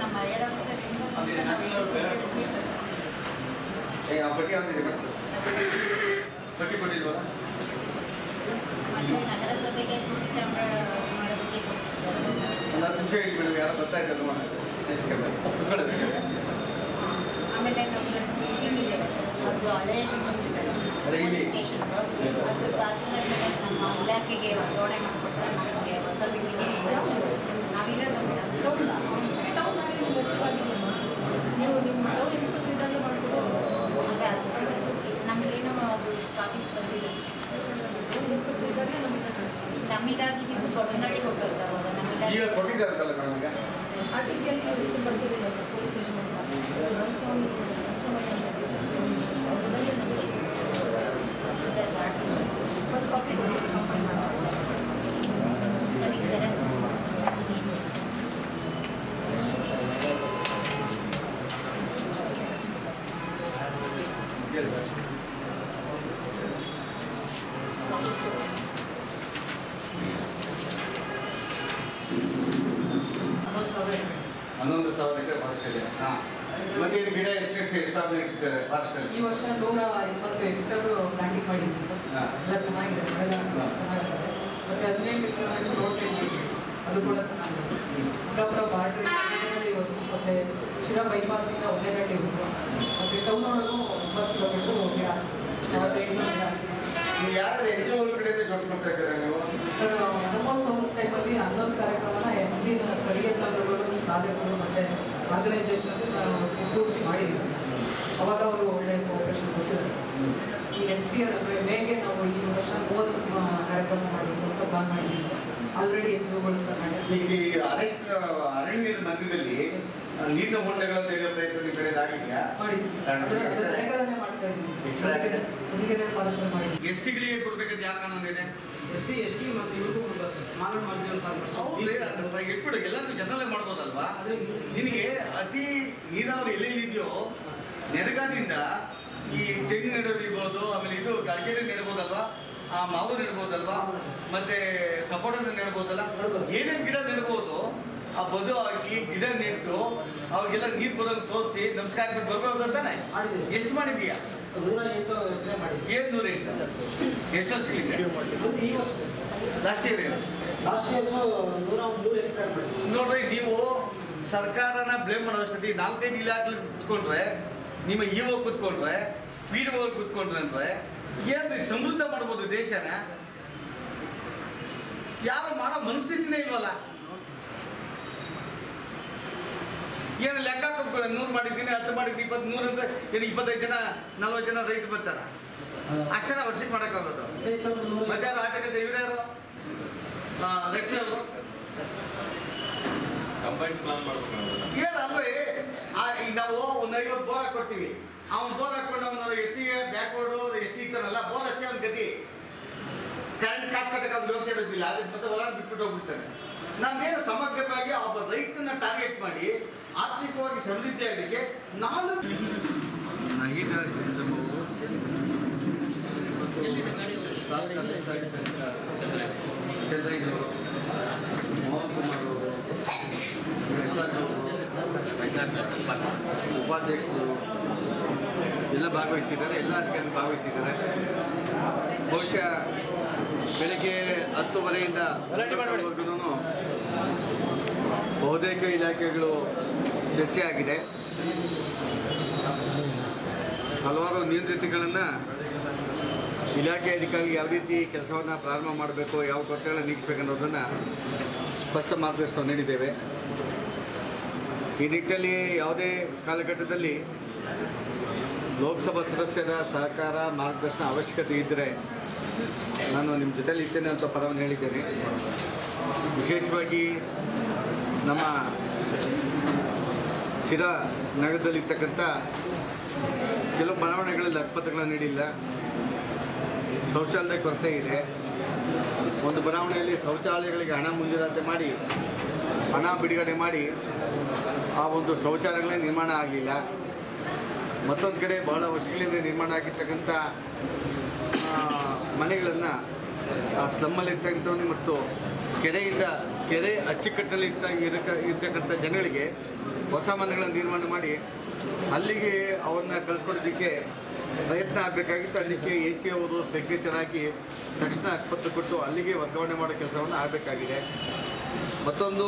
ಏ ಆ ಪಟ್ಟಿ ಯಾವ್ದಿದೆ ಮೇಡಮ್ ಪಟ್ಟಿ ಕೊಟ್ಟಿಲ್ವಾ ಒಂದು ಹತ್ತು ನಿಮಿಷ ಹೇಳಿ ಮೇಡಮ್ ಯಾರೋ ಬರ್ತಾ ಇದ್ದಾರೆ ನೋಡೋಣ ಸಿ ಸಿ ಕ್ಯಾಮ್ರಾ ಕುತ್ಕೊಳ್ಳಿ ಆಮೇಲೆ ನಮ್ಗೆ ಬಿಲ್ಡಿಂಗ್ ಇದೆ ಅದು ಹಳೆ ಬಿಲ್ಡಿಂಗ್ ಇದೆ ಅದೇ ಇಲ್ಲಿ? ಸ್ಟೇಷನ್ ಅದು ತಹಸೀಲ್ದಾರ್ ಮೇಲೆ ನಮ್ಮ ಇಲಾಖೆಗೆ ವರ್ಗಾವಣೆ ಮಾಡಿಕೊಟ್ರೆ ನಮಗೆ ಹೊಸ ಬಿಲ್ಡಿಂಗ್ ನಾವಿರೋದು ಟೌನಲ್ಲಿ ನೀವು ಹೆಸರಾಗಿದೆಯಮ್ಮ ನೀವು ನಿಮ್ಮ ಟೌನ್ ಇನ್ಸ್ಪೆಕ್ಟರ್ ಇದ್ದಾಗ ಮಾಡ್ಕೊಡು ಅದೇ ಅದು ನಮಗೇನು ಅದು ಕಾಪೀಸ್ ಬಂದಿಲ್ಲ ಟೌನ್ ಇನ್ಸ್ಪೆಕ್ಟರ್ ಇದ್ದಾಗ ನಮಗೆ ನಮಗಾಗಿ ನೀವು ಸೊಳ್ಳೆನಳ್ಳಿಗೆ ಹೋಗ್ಬೇಕು ಅವಾಗ ನಮಗಾಗಿ ಈಗ ಕೊಟ್ಟಿದ್ದಾರಂತಲ್ಲ ಮೇಡಮ್ ಈಗ ಆರ್ ಟಿ ಸಿಯಲ್ಲಿ ರೀಸನ್ ಬರ್ತಿರಲಿಲ್ಲ ಸರ್ ಪೊಲೀಸ್ ಸ್ಟೇಷನ್ ಅಂತ ರಾಮಸ್ವಾಮಿ ಲಕ್ಷ್ಮಣ ಅಂತ ಹೇಳಿ ಸರ್ ಅವ್ರದ್ದಲ್ಲಿ ನಮ್ಮ ಕೇಸ್ ಆರ್ ಟಿ ಸಿ ಒಂದು ಕಾಪಿ ಸರ್ ಈಗ ಜೆರಾಕ್ಸ್ ಹನ್ನೊಂದು ಸಾವಿರ ಎಕರೆ ಫಾರೆಸ್ಟ್ ಇದೆ ಹಾಂ ಮತ್ತೆ ಇದು ಗಿಡ ಎಷ್ಟು ಎಷ್ಟು ಎಷ್ಟಾಗಿ ನೆಲೆಸಿದ್ದಾರೆ ಫಾರೆಸ್ಟಲ್ಲಿ ಈ ವರ್ಷ ನೂರ ಇಪ್ಪತ್ತು ಹೆಕ್ಟರ್ ಪ್ಲಾಂಟಿಂಗ್ ಮಾಡಿದ್ವಿ ಸರ್ ಹಾಂ. ಎಲ್ಲ ಚೆನ್ನಾಗಿದೆ ಬೆಳೆ ಚೆನ್ನಾಗಿದೆ ಮತ್ತೆ ಹದಿನೈದು ಹೆಕ್ಟರ್ ರೋಡ್ ಸೈಡ್ ಮಾಡಿದ್ವಿ ಅದು ಕೂಡ ಚೆನ್ನಾಗಿದೆ ಸರ್ ಕುಂದಾಪುರ ಬಾರ್ಡ್ರ್ ಒಳ್ಳೆಗಡ್ಡೆ ಇವತ್ತು ಮತ್ತೆ ಶಿರಾ ಬೈಪಾಸಿಂದ ಒಳ್ಳೆಗಡ್ಡೆ ಹೋಗುವ ಮತ್ತೆ ಟೌನ್ ಒಳಗೂ ಒಂಬತ್ತು ಕಿಲೋಮೀಟರ್ ಗಿಡ ಸಾವಿರದ ಐನೂರು ಗಿಡ ಹಾಕಿದ್ದೀವಿ. ನೀವು ಯಾರು ಎನ್ ಜಿ ಒ ಕಡೆಯಿಂದ ಜೋಡಿಸ್ಕೊಳ್ತಾ ಇದ್ದೀರಾ ನೀವು ಸರ್ ಬ್ರಹ್ಮೋತ್ಸವ ಟೈಮಲ್ಲಿ ಹನ್ನೊಂದು ಕಾರ್ಯಕ್ರಮನ ಇಲ್ಲಿನ ಸ್ಥಳೀಯ ಸಂಘಗಳು ಕಾರ್ಯಗಳು ಮತ್ತು ಆರ್ಗನೈಸೇಷನ್ಸ್ ಕೂಡಿಸಿ ಮಾಡಿದ್ದೀವಿ ಸರ್ ಅವಾಗ ಅವರು ಒಳ್ಳೆಯ ಕೋಆಪರೇಷನ್ ಕೊಟ್ಟಿದ್ದಾರೆ ಸರ್ ಈ ನೆಕ್ಸ್ಟ್ ಇಯರ್ ಅಂದರೆ ಮೇಗೆ ನಾವು ಈ ವರ್ಷ ಮೂವತ್ತು ಆ, ಕಾರ್ಯಕ್ರಮ ಮಾಡಿದ್ವಿ ಅಂತ ಪ್ಲಾನ್ ಮಾಡಿದ್ದೀವಿ ಸರ್ ಆಲ್ರೆಡಿ ಎನ್ ಜಿ ಒಗಳು ಈಗ ಈ ಅರೆಸ್ಟ್ ಅರಣ್ಯದ ಮಧ್ಯದಲ್ಲಿ ನೀರಿನ ಹೊಂಡಗಳ ತೆಗೆಯೋ ಪ್ರಯತ್ನ ನಿಮ್ಮ ಕಡೆ ಆಗಿದೆಯಾ ಮಾಡಿದ್ದೀವಿ ಸರ್ ಅದರ ಜೊತೆಗೇನೆ ಮಾಡ್ತಾ ಇದ್ದೀವಿ ಎಷ್ಟು ಆಗಿದೆ? ಸರ್ ಹೊಲಿಗೆರೆ ಫಾರೆಸ್ಟ್ ಮಾಡಿದ್ದೀವಿ ಎಸ್ ಸಿಗಳಿಗೆ ಕೊಡ್ಬೇಕಂತ ಯಾವ ಕಾನೂನು ಇದೆ ಎಸ್ ಸಿ ಎಸ್ ಟಿ ಮತ್ತು ಇವ್ರಿಗೂ ಕೊಡ್ಬೋದು ಸರ್ ಮಾನವ ಮಾರ್ಜಿನಲ್ ಫಾರ್ಮರ್ಸ್ ಹೌದ್ರಿ ಅದನ್ನ ಇಟ್ಬಿಡು ಎಲ್ಲರಿಗೂ ಜನರಲ್ಲೇ ಮಾಡ್ಬೋದಲ್ವಾ ನಿನಗೆ ಅತಿ ನೀರಾವರಿ ಎಲ್ಲೆಲ್ಲಿದೆಯೋ ನೆರಗಾದಿಂದ ಈ ತೆಂಗು ನೆಡೋದು ಇರ್ಬೋದು ಆಮೇಲೆ ಇದು ಅಡಿಕೆ ನೆಡ್ಬೋದಲ್ವಾ ಆ ಮಾವು ನೆಡ್ಬೋದಲ್ವಾ ಮತ್ತೆ ಸಪೋಟ ನೆಡ್ಬೋದಲ್ಲ ಏನೇನು ಗಿಡ ನೆಡ್ಬೋದು ಆ ಬದು ಹಾಕಿ ಗಿಡ ನೆಟ್ಟು ಅವ್ರಿಗೆಲ್ಲ ನೀರು ಬರೋದು ತೋರಿಸಿ ನಮಸ್ಕಾರ ಬಿಟ್ಟು ಬರ್ಬೋದು ಅಂತಾನೆ ಎಷ್ಟು ಮಾಡಿದೀಯಾ ಏನ್ ನೂರ ಎಂಟು ಎಷ್ಟು ವರ್ಷಗಳಿದೆ ಲಾಸ್ಟ್ ಇಯರ್ ನೋಡ್ರಿ ನೀವು ಸರ್ಕಾರನ ಬ್ಲೇಮ್ ಮಾಡೋ ಅವಶ್ಯಕತೆ ಇಲ್ಲ. ನಾಲ್ಕೈದು ಇಲಾಖೆ ಕುತ್ಕೊಂಡ್ರೆ ನಿಮ್ಮ ಇಒ ಕುತ್ಕೊಂಡ್ರೆ ಪಿ ಡಿ ಒ ಕುತ್ಕೊಂಡ್ರೆ ಅಂದ್ರೆ ಏನ್ರಿ ಸಮೃದ್ಧ ಮಾಡ್ಬೋದು ದೇಶನ ಯಾರು ಮಾಡೋ ಮನಸ್ಥಿತಿನೇ ಇಲ್ವಲ್ಲ ಏನು ಲೆಕ್ಕ ಹಾಕಬೇಕು ನೂರು ಮಾಡಿದ್ದೀನಿ ಹತ್ತು ಮಾಡಿದ್ದೀನಿ ಇಪ್ಪತ್ತು ನೂರು ಅಂದ್ರೆ ಏನು ಇಪ್ಪತ್ತೈದು ಜನ ನಲ್ವತ್ತು ಜನ ರೈತರು ಬರ್ತಾರ ಅಷ್ಟೇ ವರ್ಷಕ್ಕೆ ಮಾಡೋಕ್ಕಾಗೋದು ಮತ್ತೆ ಯಾರು ಆಟಕ್ಕೆ ಇವ್ರ್ಯಾರು ಆ, ಲಕ್ಷ್ಮಿ ಅವರು ಕಂಬೈನ್ ಪ್ಲಾನ್ ಮಾಡ್ಬೇಕು ಹೇಳಲ್ವೇ ಆ ಈಗ ನಾವು ಒಂದು ಐವತ್ತು ಬೋರ್ ಹಾಕೊಡ್ತೀವಿ ಅವ್ನು ಬೋರ್ ಹಾಕೊಂಡು ಅವನು S C backward S T ಇರ್ತಾನಲ್ಲ ಬೋರ್ ಅಷ್ಟೇ ಅವ್ನ ಗತಿ ಕರೆಂಟ್ ಕಾಸು ಕಟ್ಟಕ್ಕೆ ಅವ್ನು ಯೋಗ್ಯ ಇರೋದಿಲ್ಲ ಅದಕ್ಕೆ ಮತ್ತೆ ಹೊಲ ಬಿಟ್ಬಿಟ್ಟು ಹೋಗ್ಬಿಡ್ತಾನೆ ನಮ್ಗೇನು ಸಮಗ್ರವಾಗಿ ಒಬ್ಬ ರೈತನ ಟಾರ್ಗೆಟ್ ಮಾಡಿ ಆರ್ಥಿಕವಾಗಿ ಸಮೃದ್ಧಿ ಆಗಲಿಕ್ಕೆ ನಾಲ್ಕು ನಹೀದ ಚಂದ್ರಬಾಬು ತಾಲೂಕು ಅಧ್ಯಕ್ಷ ಆಗಿರ್ತಕ್ಕಂಥ ಚಂದ್ರಯ್ಯನವರು ಮೋಹನ್ ಕುಮಾರ್ ಅವರು ರೆಸಾರ್ಟ್ ಅವರು ಉಪಾಧ್ಯಕ್ಷರು ಎಲ್ಲ ಭಾಗವಹಿಸಿದ್ದಾರೆ ಎಲ್ಲ ಅಧಿಕಾರಿ ಭಾಗವಹಿಸಿದ್ದಾರೆ ಬಹುಶಃ ಬೆಳಗ್ಗೆ ಹತ್ತುವರೆಯಿಂದ ಹನ್ನೊಂದುವರೆಗೂ ಬಹುತೇಕ ಇಲಾಖೆಗಳು ಚರ್ಚೆ ಆಗಿದೆ ಹಲವಾರು ನಿಯಂತ್ರಿತಗಳನ್ನು ಇಲಾಖೆ ಅಧಿಕಾರಿಗಳು ಯಾವ ರೀತಿ ಕೆಲಸವನ್ನು ಪ್ರಾರಂಭ ಮಾಡಬೇಕು ಯಾವ ಕೊರತೆಗಳನ್ನು ನೀಗಿಸ್ಬೇಕು ಅನ್ನೋದನ್ನು ಸ್ಪಷ್ಟ ಮಾರ್ಗದರ್ಶನ ನೀಡಿದ್ದೇವೆ ಈ ನಿಟ್ಟಿನಲ್ಲಿ ಯಾವುದೇ ಕಾಲಘಟ್ಟದಲ್ಲಿ ಲೋಕಸಭಾ ಸದಸ್ಯರ ಸಹಕಾರ ಮಾರ್ಗದರ್ಶನ ಅವಶ್ಯಕತೆ ಇದ್ದರೆ ನಾನು ನಿಮ್ಮ ಜೊತೆಲಿ ಇರ್ತೇನೆ ಅಂತ ಪದವನ್ನು ಹೇಳಿದ್ದೇನೆ ವಿಶೇಷವಾಗಿ ನಮ್ಮ ಶಿರಾ ನಗರದಲ್ಲಿರ್ತಕ್ಕಂಥ ಕೆಲವು ಬಡಾವಣೆಗಳಲ್ಲಿ ಅಕ್ಪತ್ರಗಳನ್ನು ನೀಡಿಲ್ಲ ಶೌಚಾಲಯದ ಕೊರತೆ ಇದೆ ಒಂದು ಬಡಾವಣೆಯಲ್ಲಿ ಶೌಚಾಲಯಗಳಿಗೆ ಹಣ ಮುಂಜೂರಾತಿ ಮಾಡಿ ಹಣ ಬಿಡುಗಡೆ ಮಾಡಿ ಆ ಒಂದು ಶೌಚಾಲಯಗಳೇ ನಿರ್ಮಾಣ ಆಗಲಿಲ್ಲ ಮತ್ತೊಂದು ಕಡೆ ಬಹಳ ವರ್ಷಗಳಿಂದ ನಿರ್ಮಾಣ ಆಗಿರ್ತಕ್ಕಂಥ ಮನೆಗಳನ್ನು ಸ್ಲಮ್ಮಲ್ಲಿ ಇರ್ತಕ್ಕಂಥವ್ರು ಮತ್ತು ಕೆರೆಯಿಂದ ಕೆರೆ ಅಚ್ಚುಕಟ್ಟಲ್ಲಿ ಇರ್ತ ಇರಕ ಇರ್ತಕ್ಕಂಥ ಜನಗಳಿಗೆ ಹೊಸ ಮನೆಗಳನ್ನು ನಿರ್ಮಾಣ ಮಾಡಿ ಅಲ್ಲಿಗೆ ಅವನ್ನ ಕಳಿಸ್ಕೊಡೋದಕ್ಕೆ ಪ್ರಯತ್ನ ಆಗಬೇಕಾಗಿತ್ತು ಅದಕ್ಕೆ ಎ ಸಿ ಅವರು ಸಿಗ್ನೇಚರ್ ಹಾಕಿ ತಕ್ಷಣ ಅಕ್ಪತ್ತು ಕೊಟ್ಟು ಅಲ್ಲಿಗೆ ವರ್ಗಾವಣೆ ಮಾಡೋ ಕೆಲಸವನ್ನು ಆಗಬೇಕಾಗಿದೆ ಮತ್ತೊಂದು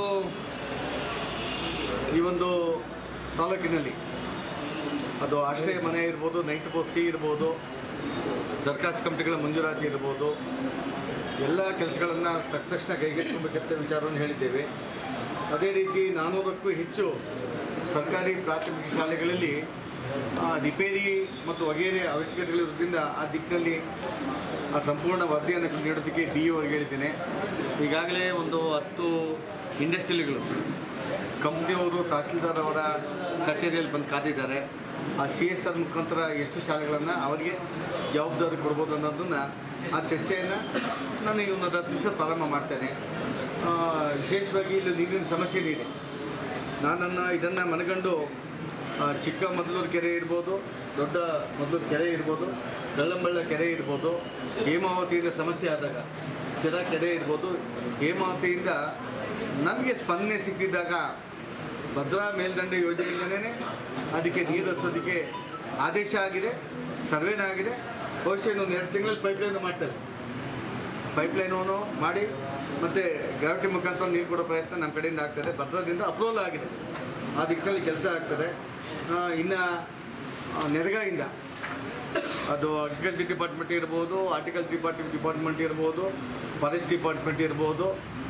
ಈ ಒಂದು ತಾಲೂಕಿನಲ್ಲಿ ಅದು ಆಶ್ರಯ ಮನೆ ಇರ್ಬೋದು ನೈಟ್ ಪೋಸ್ಟ್ ಸಿ ಇರ್ಬೋದು ದರ್ಖಾಸ್ತು ಕಮಿಟಿಗಳ ಮಂಜೂರಾತಿ ಇರ್ಬೋದು ಎಲ್ಲ ಕೆಲಸಗಳನ್ನು ತಕ್ಷಣ ಕೈಗೆತ್ತಿಕೊಬೇಕಂತ ವಿಚಾರವನ್ನು ಹೇಳಿದ್ದೇವೆ ಅದೇ ರೀತಿ ನಾನ್ನೂರಕ್ಕೂ ಹೆಚ್ಚು ಸರ್ಕಾರಿ ಪ್ರಾಥಮಿಕ ಶಾಲೆಗಳಲ್ಲಿ ಆ, ರಿಪೇರಿ ಮತ್ತು ವಗೇರೆ ಅವಶ್ಯಕತೆಗಳಿರೋದ್ರಿಂದ ಆ ದಿಕ್ಕಿನಲ್ಲಿ ಆ ಸಂಪೂರ್ಣ ವರದಿಯನ್ನು ನೀಡೋದಕ್ಕೆ ಡಿ ಅವರಿಗೆ ಹೇಳಿದ್ದೇನೆ ಈಗಾಗಲೇ ಒಂದು ಹತ್ತು ಇಂಡಸ್ಟ್ರಿಯಲ್ಗಳು ಕಂಪ್ನಿಯವರು ತಹಸೀಲ್ದಾರ್ ಅವರ ಕಚೇರಿಯಲ್ಲಿ ಬಂದು ಕಾದಿದ್ದಾರೆ ಆ ಸಿ ಎಸ್ ಆರ್ ಮುಖಾಂತರ ಎಷ್ಟು ಶಾಲೆಗಳನ್ನು ಅವರಿಗೆ ಜವಾಬ್ದಾರಿ ಕೊಡ್ಬೋದು ಅನ್ನೋದನ್ನು ಆ ಚರ್ಚೆಯನ್ನು ನಾನು ಈ ಒಂದು ಹತ್ತು ನಿಮಿಷ ಪ್ರಾರಂಭ ಮಾಡ್ತೇನೆ ಆ, ವಿಶೇಷವಾಗಿ ಇಲ್ಲಿ ನೀರಿನ ಸಮಸ್ಯೆ ಇದೆ ನಾನನ್ನು ಇದನ್ನು ಮನಗಂಡು ಆ, ಚಿಕ್ಕ ಮೊದಲೂರು ಕೆರೆ ಇರ್ಬೋದು ದೊಡ್ಡ ಮೊದಲೂರು ಕೆರೆ ಇರ್ಬೋದು ಗಳ್ಳಂಬಳ್ಳ ಕೆರೆ ಇರ್ಬೋದು ಹೇಮಾವತಿಯಿಂದ ಸಮಸ್ಯೆ ಆದಾಗ ಶಿರಾ ಕೆರೆ ಇರ್ಬೋದು ಹೇಮಾವತಿಯಿಂದ ನಮಗೆ ಸ್ಪಂದನೆ ಸಿಕ್ಕಿದ್ದಾಗ ಭದ್ರಾ ಮೇಲ್ದಂಡೆ ಯೋಜನೆಯಿಂದನೇ ಅದಕ್ಕೆ ನೀರು ಹರಿಸೋದಕ್ಕೆ ಆದೇಶ ಆಗಿದೆ ಸರ್ವೇನ ಆಗಿದೆ ಬಹುಶಃ ಇನ್ನೊಂದು ಎರಡು ತಿಂಗಳಲ್ಲಿ ಪೈಪ್ಲೈನ್ ಮಾಡ್ತಾರೆ ಪೈಪ್ಲೈನನ್ನು ಮಾಡಿ ಮತ್ತು ಗ್ರಾವಿಟಿ ಮುಖಾಂತರ ನೀರು ಕೊಡೋ ಪ್ರಯತ್ನ ನಮ್ಮ ಕಡೆಯಿಂದ ಆಗ್ತದೆ ಭದ್ರದಿಂದ ಅಪ್ರೂವಲ್ ಆಗಿದೆ ಆ ದಿಕ್ಕಿನಲ್ಲಿ ಕೆಲಸ ಆಗ್ತದೆ ಇನ್ನು ನೆರಗಾಯಿಂದ ಅದು ಅಗ್ರಿಕಲ್ಚರ್ ಡಿಪಾರ್ಟ್ಮೆಂಟ್ ಇರ್ಬೋದು ಆರ್ಟಿಕಲ್ ಡಿಪಾರ್ಟ್ಮೆಂಟ್ ಡಿಪಾರ್ಟ್ಮೆಂಟ್ ಇರ್ಬೋದು ಫಾರೆಸ್ಟ್ ಡಿಪಾರ್ಟ್ಮೆಂಟ್ ಇರ್ಬೋದು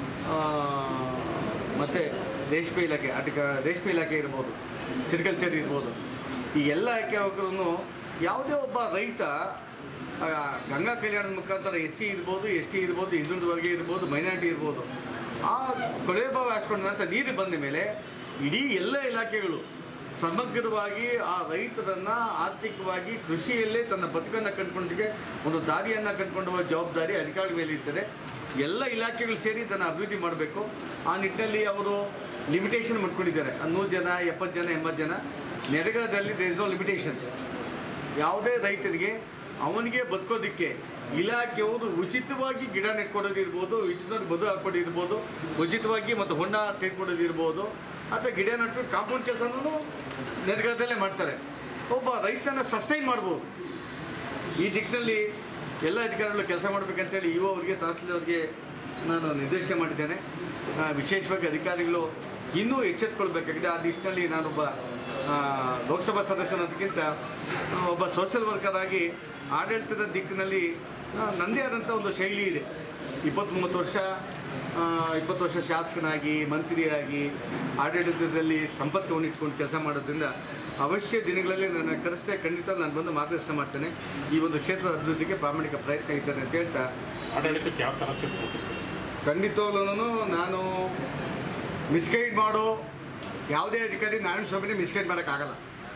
ಮತ್ತು ರೇಷ್ಮೆ ಇಲಾಖೆ ಆಟಿಕ ರೇಷ್ಮೆ ಇಲಾಖೆ ಇರ್ಬೋದು ಸಿರಿಕಲ್ಚರ್ ಇರ್ಬೋದು ಈ ಎಲ್ಲ ಇಲಾಖೆಗಳು ಯಾವುದೇ ಒಬ್ಬ ರೈತ ಆ, ಗಂಗಾ ಕಲ್ಯಾಣದ ಮುಖಾಂತರ ಎಸ್ ಸಿ ಇರ್ಬೋದು ಎಸ್ ಟಿ ಇರ್ಬೋದು ಹಿಂದುಳಿದ ವರ್ಗ ಇರ್ಬೋದು ಮೈನಾರಿಟಿ ಇರ್ಬೋದು ಆ ಕೊಳವೆ ಬಾವಿ ಹಾಕ್ಸ್ಕೊಂಡ ನಂತರ ನೀರು ಬಂದ ಮೇಲೆ ಇಡೀ ಎಲ್ಲ ಇಲಾಖೆಗಳು ಸಮಗ್ರವಾಗಿ ಆ ರೈತರನ್ನು ಆರ್ಥಿಕವಾಗಿ ಕೃಷಿಯಲ್ಲೇ ತನ್ನ ಬದುಕನ್ನು ಕಂಡುಕೊಳ್ಳೋದಕ್ಕೆ ಒಂದು ದಾರಿಯನ್ನು ಕಂಡುಕೊಂಡು ಹೋಗೋ ಜವಾಬ್ದಾರಿ ಅಧಿಕಾರಿಗಳ ಮೇಲೆ ಇರ್ತದೆ ಎಲ್ಲ ಇಲಾಖೆಗಳು ಸೇರಿ ಇದನ್ನು ಅಭಿವೃದ್ಧಿ ಮಾಡಬೇಕು ಆ ನಿಟ್ಟಿನಲ್ಲಿ ಅವರು ಲಿಮಿಟೇಷನ್ ಮಾಡ್ಕೊಂಡಿದ್ದಾರೆ ನೂರು ಜನ ಎಪ್ಪತ್ತು ಜನ ಎಂಬತ್ತು ಜನ ನೆರೆಗಾಲದಲ್ಲಿ ದೇರ್ ಇಸ್ ನೋ ಲಿಮಿಟೇಷನ್ ಯಾವುದೇ ರೈತರಿಗೆ ಅವನಿಗೆ ಬದುಕೋದಕ್ಕೆ ಇಲಾಖೆಯವರು ಉಚಿತವಾಗಿ ಗಿಡ ನೆಟ್ಕೊಡೋದಿರ್ಬೋದು ಉಚಿತವಾಗಿ ಬದು ಹಾಕ್ಕೊಡಿರ್ಬೋದು ಉಚಿತವಾಗಿ ಮತ್ತು ಹೊಂಡ ತೆಗೆದುಕೊಡೋದಿರ್ಬೋದು ಅಥವಾ ಗಿಡ ನೆಟ್ಟು ಕಾಂಪೌಂಡ್ ಕೆಲಸನೂ ನೆರಗಾಲದಲ್ಲೇ ಮಾಡ್ತಾರೆ ಒಬ್ಬ ರೈತನ ಸಸ್ಟೈನ್ ಮಾಡ್ಬೋದು ಈ ದಿಕ್ಕಿನಲ್ಲಿ ಎಲ್ಲ ಅಧಿಕಾರಿಗಳು ಕೆಲಸ ಮಾಡಬೇಕಂತೇಳಿ ಯುವ ಅವರಿಗೆ ತಹಸೀಲ್ ಅವರಿಗೆ ನಾನು ನಿರ್ದೇಶನ ಮಾಡಿದ್ದೇನೆ ಆ, ವಿಶೇಷವಾಗಿ ಅಧಿಕಾರಿಗಳು ಇನ್ನೂ ಎಚ್ಚೆತ್ತುಕೊಳ್ಬೇಕಾಗಿದೆ ಆ ದಿಶಿನಲ್ಲಿ ನಾನೊಬ್ಬ ಆ, ಲೋಕಸಭಾ ಸದಸ್ಯನದಕ್ಕಿಂತ ಆ, ಒಬ್ಬ ಸೋಷಿಯಲ್ ವರ್ಕರ್ ಆಗಿ ಆಡಳಿತದ ದಿಕ್ಕಿನಲ್ಲಿ ಆ, ನನ್ನದೇ ಆದಂಥ ಒಂದು ಶೈಲಿ ಇದೆ ಇಪ್ಪತ್ತ್ಮೂವತ್ತು ವರ್ಷ ಆ, ಇಪ್ಪತ್ತು ವರ್ಷ ಶಾಸಕನಾಗಿ ಮಂತ್ರಿಯಾಗಿ ಆಡಳಿತದಲ್ಲಿ ಸಂಪರ್ಕವನ್ನು ಇಟ್ಕೊಂಡು ಕೆಲಸ ಮಾಡೋದ್ರಿಂದ ಅವಶ್ಯ ದಿನಗಳಲ್ಲಿ ನನ್ನ ಕರೆಸಿದೆ ಖಂಡಿತ ನಾನು ಬಂದು ಮಾರ್ಗದರ್ಶನ ಮಾಡ್ತೇನೆ ಈ ಒಂದು ಕ್ಷೇತ್ರದ ಅಭಿವೃದ್ಧಿಗೆ ಪ್ರಾಮಾಣಿಕ ಪ್ರಯತ್ನ ಇದ್ದೇನೆ ಅಂತ ಹೇಳ್ತಾ ಆಡಳಿತಕ್ಕೆ ಯಾವ ಥರ ಚಿಕ್ಕ ಖಂಡಿತವಾಗ್ಲೂ ನಾನು ಮಿಸ್ಗೈಡ್ ಮಾಡೋ ಯಾವುದೇ ಅಧಿಕಾರಿ ನಾರಾಯಣ ಸ್ವಾಮಿನೇ ಮಿಸ್ಗೈಡ್ ಮಾಡೋಕ್ಕಾಗಲ್ಲ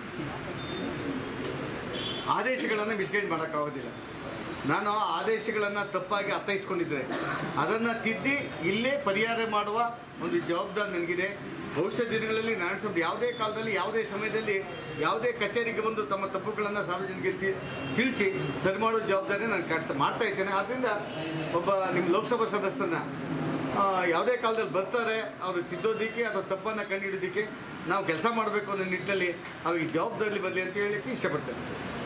ಆದೇಶಗಳನ್ನು ಮಿಸ್ಗೈಡ್ ಮಾಡೋಕ್ಕಾಗೋದಿಲ್ಲ ನಾನು ಆ ಆದೇಶಗಳನ್ನು ತಪ್ಪಾಗಿ ಅರ್ಥೈಸ್ಕೊಂಡಿದ್ದೆ ಅದನ್ನು ತಿದ್ದಿ ಇಲ್ಲೇ ಪರಿಹಾರ ಮಾಡುವ ಒಂದು ಜವಾಬ್ದಾರಿ ನನಗಿದೆ ಭವಿಷ್ಯ ದಿನಗಳಲ್ಲಿ ನಾರಾಯಣ ಸ್ವಾಮಿ ಯಾವುದೇ ಕಾಲದಲ್ಲಿ ಯಾವುದೇ ಸಮಯದಲ್ಲಿ ಯಾವುದೇ ಕಚೇರಿಗೆ ಬಂದು ತಮ್ಮ ತಪ್ಪುಗಳನ್ನು ಸಾರ್ವಜನಿಕರಿಗೆ ತಿ- ತಿಳಿಸಿ ಸರಿ ಮಾಡೋ ಜವಾಬ್ದಾರಿ ನಾನು ಕಾಡ್ತಾ ಮಾಡ್ತಾ ಇದ್ದೇನೆ ಆದ್ದರಿಂದ ಒಬ್ಬ ನಿಮ್ಮ ಲೋಕಸಭಾ ಸದಸ್ಯರನ್ನ ಆ, ಯಾವುದೇ ಕಾಲದಲ್ಲಿ ಬರ್ತಾರೆ ಅವರು ತಿದ್ದೋದಕ್ಕೆ ಅಥವಾ ತಪ್ಪನ್ನು ಕಂಡುಹಿಡಿಯೋದಕ್ಕೆ ನಾವು ಕೆಲಸ ಮಾಡಬೇಕು ಅನ್ನೋ ನಿಟ್ಟಿನಲ್ಲಿ ಅವ್ರಿಗೆ ಜವಾಬ್ದಾರಿ ಬರಲಿ ಅಂತ ಹೇಳಲಿಕ್ಕೆ ಇಷ್ಟಪಡ್ತೇನೆ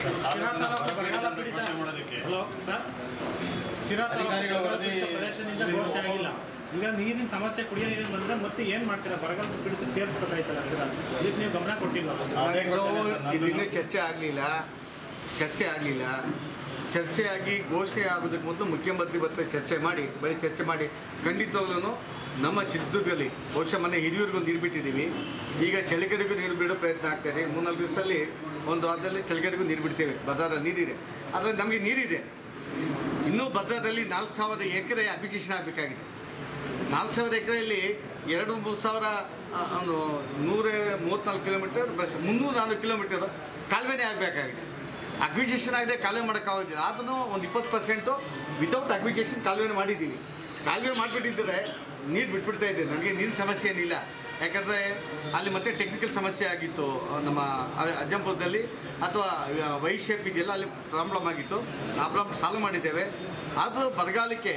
ಹಲೋ ಸರ್ ಶಿರಾ ಅಧಿಕಾರಿಗಳ ವರದಿ ಪ್ರದೇಶದಿಂದ ಘೋಷಣೆ ಆಗಿಲ್ಲ ಈಗ ನೀರಿನ ಸಮಸ್ಯೆ ಕುಡಿಯೋ ನೀರಿನ ಬಂದ್ರೆ ಮತ್ತೆ ಏನ್ ಮಾಡ್ತೀರಾ ಬರಗಾಲ ಪೀಡಿತ ಸೇರಿಸ್ಬೇಕಾಯ್ತಲ್ಲ ಶಿರಾ ಇದಕ್ಕೆ ನೀವು ಗಮನ ಕೊಟ್ಟಿಲ್ಲ ಇದನ್ನೇ ಚರ್ಚೆ ಆಗಲಿಲ್ಲ ಚರ್ಚೆ ಆಗಲಿಲ್ಲ ಚರ್ಚೆ ಆಗಿ ಘೋಷಣೆ ಆಗೋದಕ್ಕೆ ಮೊದಲು ಮುಖ್ಯಮಂತ್ರಿ ಬರ್ತಾರೆ ಚರ್ಚೆ ಮಾಡಿ ಬರೀ ಚರ್ಚೆ ಮಾಡಿ ಖಂಡಿತವಾಗ್ಲೂ ನಮ್ಮ ಚಿತ್ರದುರ್ಗದಲ್ಲಿ ಬಹುಶಃ ಮೊನ್ನೆ ಹಿರಿಯೂರಿಗೂ ನೀರು ಬಿಟ್ಟಿದ್ದೀವಿ ಈಗ ಚಳಿಕೆರೆಗೂ ನೀರು ಬಿಡೋ ಪ್ರಯತ್ನ ಆಗ್ತಾ ಇದೆ ಮೂರ್ನಾಲ್ಕು ದಿವಸದಲ್ಲಿ ಒಂದು ವಾರದಲ್ಲಿ ಚಳಿಕೆರೆಗೂ ನೀರು ಬಿಡ್ತೇವೆ ಭದ್ರಾದ ನೀರಿದೆ ಆದರೆ ನಮಗೆ ನೀರಿದೆ ಇನ್ನೂ ಭದ್ರಾದಲ್ಲಿ ನಾಲ್ಕು ಸಾವಿರ ಎಕರೆ ಅಭಿಷೇಷನ್ ಆಗಬೇಕಾಗಿದೆ ನಾಲ್ಕು ಸಾವಿರ ಎಕರೆಯಲ್ಲಿ ಎರಡು ಮೂರು ಸಾವಿರ ಆ, ಒಂದು ನೂರ ಮೂವತ್ತ್ನಾಲ್ಕು ಕಿಲೋಮೀಟರ್ ಬಸ್ ಮುನ್ನೂರ ನಾಲ್ಕು ಕಿಲೋಮೀಟರ್ ಕಾಲುವೆನೇ ಆಗಬೇಕಾಗಿದೆ ಅಕ್ವಿಜೇಷನ್ ಆಗಿದೆ ಕಾಲುವೆ ಮಾಡೋಕ್ಕಾಗೋದಿಲ್ಲ ಅದನ್ನು ಒಂದು ಇಪ್ಪತ್ತು ಪರ್ಸೆಂಟು ವಿತೌಟ್ ಅಕ್ವಿಜೇಷನ್ ಕಾಲುವೆ ಮಾಡಿದ್ದೀವಿ ಕಾಲುವೆ ಮಾಡಿಬಿಟ್ಟಿದ್ದರೆ ನೀರು ಬಿಟ್ಬಿಡ್ತಾ ಇದ್ದೆ ನನಗೆ ನೀರಿನ ಸಮಸ್ಯೆ ಏನಿಲ್ಲ ಯಾಕಂದರೆ ಅಲ್ಲಿ ಮತ್ತೆ ಟೆಕ್ನಿಕಲ್ ಸಮಸ್ಯೆ ಆಗಿತ್ತು ಆ, ನಮ್ಮ ಅ- ಅಜ್ಜಂಪುರದಲ್ಲಿ ಅಥವಾ ವೈ ಶೇಪ್ ಇದೆಯಲ್ಲ ಅಲ್ಲಿ ಪ್ರಾಬ್ಲಮ್ ಆಗಿತ್ತು ಆ ಪ್ರಾಬ್ಲಮ್ ಸಾಲ್ವ್ ಮಾಡಿದ್ದೇವೆ ಅದು ಬರಗಾಲಕ್ಕೆ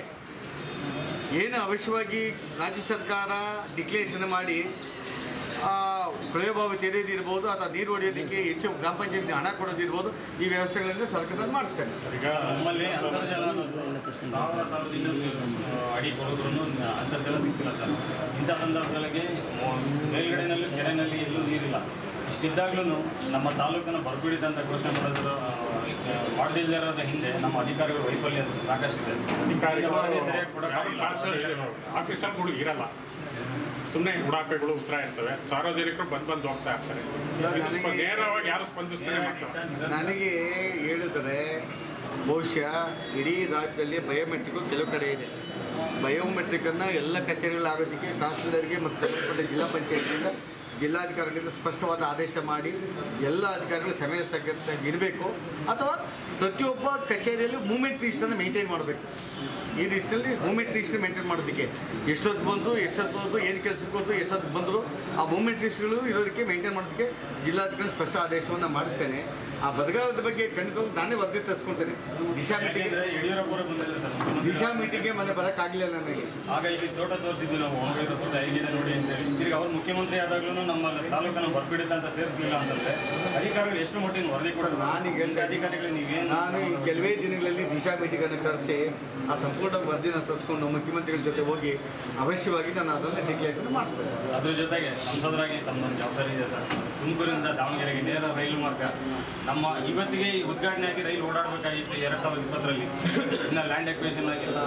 ಏನು ಅವಶ್ಯವಾಗಿ ರಾಜ್ಯ ಸರ್ಕಾರ ಡಿಕ್ಲೇರೇಷನ್ ಮಾಡಿ ಆ, ಕೊಳವೆಬಾವಿ ತೆರೆಯೋದಿರ್ಬೋದು ಅಥವಾ ನೀರು ಹೊಡೆಯೋದಕ್ಕೆ ಹೆಚ್ಚು ಗ್ರಾಮ ಪಂಚಾಯತ್ ಹಣ ಕೊಡೋದಿರ್ಬೋದು ಈ ವ್ಯವಸ್ಥೆಗಳಿಂದ ಸರ್ಕಾರ ಮಾಡಿಸ್ತೇನೆ ಈಗ ನಮ್ಮಲ್ಲಿ ಅಂತರ್ಜಲ ಅನ್ನೋದು ಸಾವಿರ ಸಾವಿರದಿಂದ ಅಡಿ ಕೊಡೋದ್ರೂ ಅಂತರ್ಜಲ ಸಿಗ್ತಿಲ್ಲ ಸರ್ ಇಂಥ ಸಂದರ್ಭಗಳಿಗೆ ಮೇಲ್ಗಡೆನಲ್ಲೂ ಕೆರೆನಲ್ಲಿ ಎಲ್ಲೂ ನೀರಿಲ್ಲ ಇಷ್ಟಿದ್ದಾಗ್ಲೂ ನಮ್ಮ ತಾಲೂಕನ್ನು ಬರಪೀಡಿತ ಅಂತ ಘೋಷಣೆ ಮಾಡೋದ್ರ ಮಾಡದಿಲ್ಲದ ಹಿಂದೆ ನಮ್ಮ ಅಧಿಕಾರಿಗಳ ವೈಫಲ್ಯ ಸಾಕಷ್ಟಿದೆ ಅಧಿಕಾರಿಗಳು ವರದಿ ಸರಿಯಾಗಿ ಕೊಡೋಕ್ಕಾಗಿಲ್ಲ. ಆಫೀಸರ್ಗಳು ಇರಲ್ಲ ಸುಮ್ಮನೆ ಉಡಾಪೆಗಳು ಉತ್ತರ ಇರ್ತವೆ ಸಾರ್ವಜನಿಕರು ಬಂದ್ ಬಂದು ಹೋಗ್ತಾ ಇರ್ತಾರೆ ಇದಕ್ಕೆ ಸ್ಪ- ನೇರವಾಗಿ ಯಾರು ಸ್ಪಂದಿಸ್ತಾರೆ ಮಾಡ್ತಾರೆ ನನಗೆ ಹೇಳಿದರೆ ಬಹುಶಃ ಇಡೀ ರಾಜ್ಯದಲ್ಲಿ ಬಯೋಮೆಟ್ರಿಕ್ ಕೆಲವು ಕಡೆ ಇದೆ ಬಯೋಮೆಟ್ರಿಕನ್ನು ಎಲ್ಲ ಕಚೇರಿಗಳಾಗೋದಕ್ಕೆ ತಹಸೀಲ್ದಾರ್ಗೆ ಮತ್ತು ಸಂಬಂಧಪಟ್ಟ ಜಿಲ್ಲಾ ಪಂಚಾಯತಿಯಿಂದ ಜಿಲ್ಲಾಧಿಕಾರಿಗಳಿಂದ ಸ್ಪಷ್ಟವಾದ ಆದೇಶ ಮಾಡಿ ಎಲ್ಲ ಅಧಿಕಾರಿಗಳು ಸಮಯ ಸಗತ್ತಾಗಿ ಇರಬೇಕು ಅಥವಾ ಪ್ರತಿಯೊಬ್ಬ ಕಚೇರಿಯಲ್ಲಿ ಮೂಮೆಂಟ್ ಲಿಸ್ಟನ್ನು ಮೇಂಟೈನ್ ಮಾಡಬೇಕು ಈ ಲಿಸ್ಟಲ್ಲಿ ಮೂಮೆಂಟ್ ಲಿಸ್ಟ್ ಮೇಂಟೈನ್ ಮಾಡೋದಕ್ಕೆ ಎಷ್ಟೊತ್ತು ಬಂದು ಎಷ್ಟೊತ್ತು ಹೋದ್ರು ಏನು ಕೆಲಸಕ್ಕೆ ಹೋದ್ರು ಎಷ್ಟೊತ್ತು ಬಂದರು ಆ ಮೂಮೆಂಟ್ ಲಿಸ್ಟ್ಗಳು ಇರೋದಕ್ಕೆ ಮೇಂಟೈನ್ ಮಾಡೋದಕ್ಕೆ ಜಿಲ್ಲಾಧಿಕಾರಿ ಸ್ಪಷ್ಟ ಆದೇಶವನ್ನು ಮಾಡಿಸ್ತೇನೆ ಆ ಬರಗಾಲದ ಬಗ್ಗೆ ಖಂಡಿತ ನಾನೇ ವರದಿ ತರಿಸ್ಕೊಳ್ತೇನೆ ದಿಶಾ ಮೀಟಿಂಗ್ ಯಾಕೆಂದ್ರೆ ಯಡಿಯೂರಪ್ಪರು ಬಂದಿದ್ದಾರೆ ಸರ್ ಮುಖ್ಯಮಂತ್ರಿ. ದಿಶಾ ಮೀಟಿಂಗ್ಗೆ ಮನೆ ಬರೋಕ್ಕಾಗಲಿಲ್ಲ ನನಗೆ ಆಗ ಇಲ್ಲಿ ತೋಟ ತೋರಿಸಿದ್ವಿ ನಾವು ಒಣಗಿರೋ ತೋಟ ಹೇಗಿದೆ ನೋಡಿ ಅಂತೇಳಿ ತಿರ್ಗಿ ಅವ್ರು ಮುಖ್ಯಮಂತ್ರಿ ಆದಾಗ್ಲೂ ನಮ್ಮ ತಾಲೂಕನ್ನು ಬರ್ಬಿಡುತ್ತೆ ಅಂತ ಸೇರಿಸಲಿಲ್ಲ ಅಂತಂದ್ರೆ ಅಧಿಕಾರಿಗಳು ಎಷ್ಟು ಮಟ್ಟಿನ ವರದಿ ಸರ್ ಕೊಡ್ತಾರೆ ನಾನೀಗ ಹೇಳ್ತಾ ಅಧಿಕಾರಿಗಳು ನೀವೇನು ನಾನು ಈ ಕೆಲವೇ ದಿನಗಳಲ್ಲಿ ದಿಶಾ ಮೀಟಿಂಗನ್ನು ಕರೆಸಿ ಆ ಸಂಪೂರ್ಣ ವರದಿನ ತರಿಸ್ಕೊಂಡು ಮುಖ್ಯಮಂತ್ರಿಗಳ ಜೊತೆ ಹೋಗಿ ಅವಶ್ಯವಾಗಿ ನಾನು ಅದನ್ನು ಡಿಕ್ಲೇರೇಷನ್ ಮಾಡಿಸ್ತೇನೆ ಅದ್ರ ಜೊತೆಗೆ ಸಂಸದರಾಗಿ ತಮ್ಮದೊಂದು ಜವಾಬ್ದಾರಿ ಇದೆ ಸರ್ ತುಮಕೂರಿಂದ ದಾವಣಗೆರೆಗೆ ನೇರ ರೈಲು ಮಾರ್ಗ ನಮ್ಮ ಇವತ್ತಿಗೆ ಈ ಉದ್ಘಾಟನೆ ಆಗಿ ರೈಲು ಓಡಾಡಬೇಕಾಗಿತ್ತು ಎರಡ್ ಸಾವಿರದ ಇಪ್ಪತ್ತರಲ್ಲಿ ಇನ್ನು ಲ್ಯಾಂಡ್ ಎಕ್ವೇಷನ್ ಆಗಿಲ್ಲ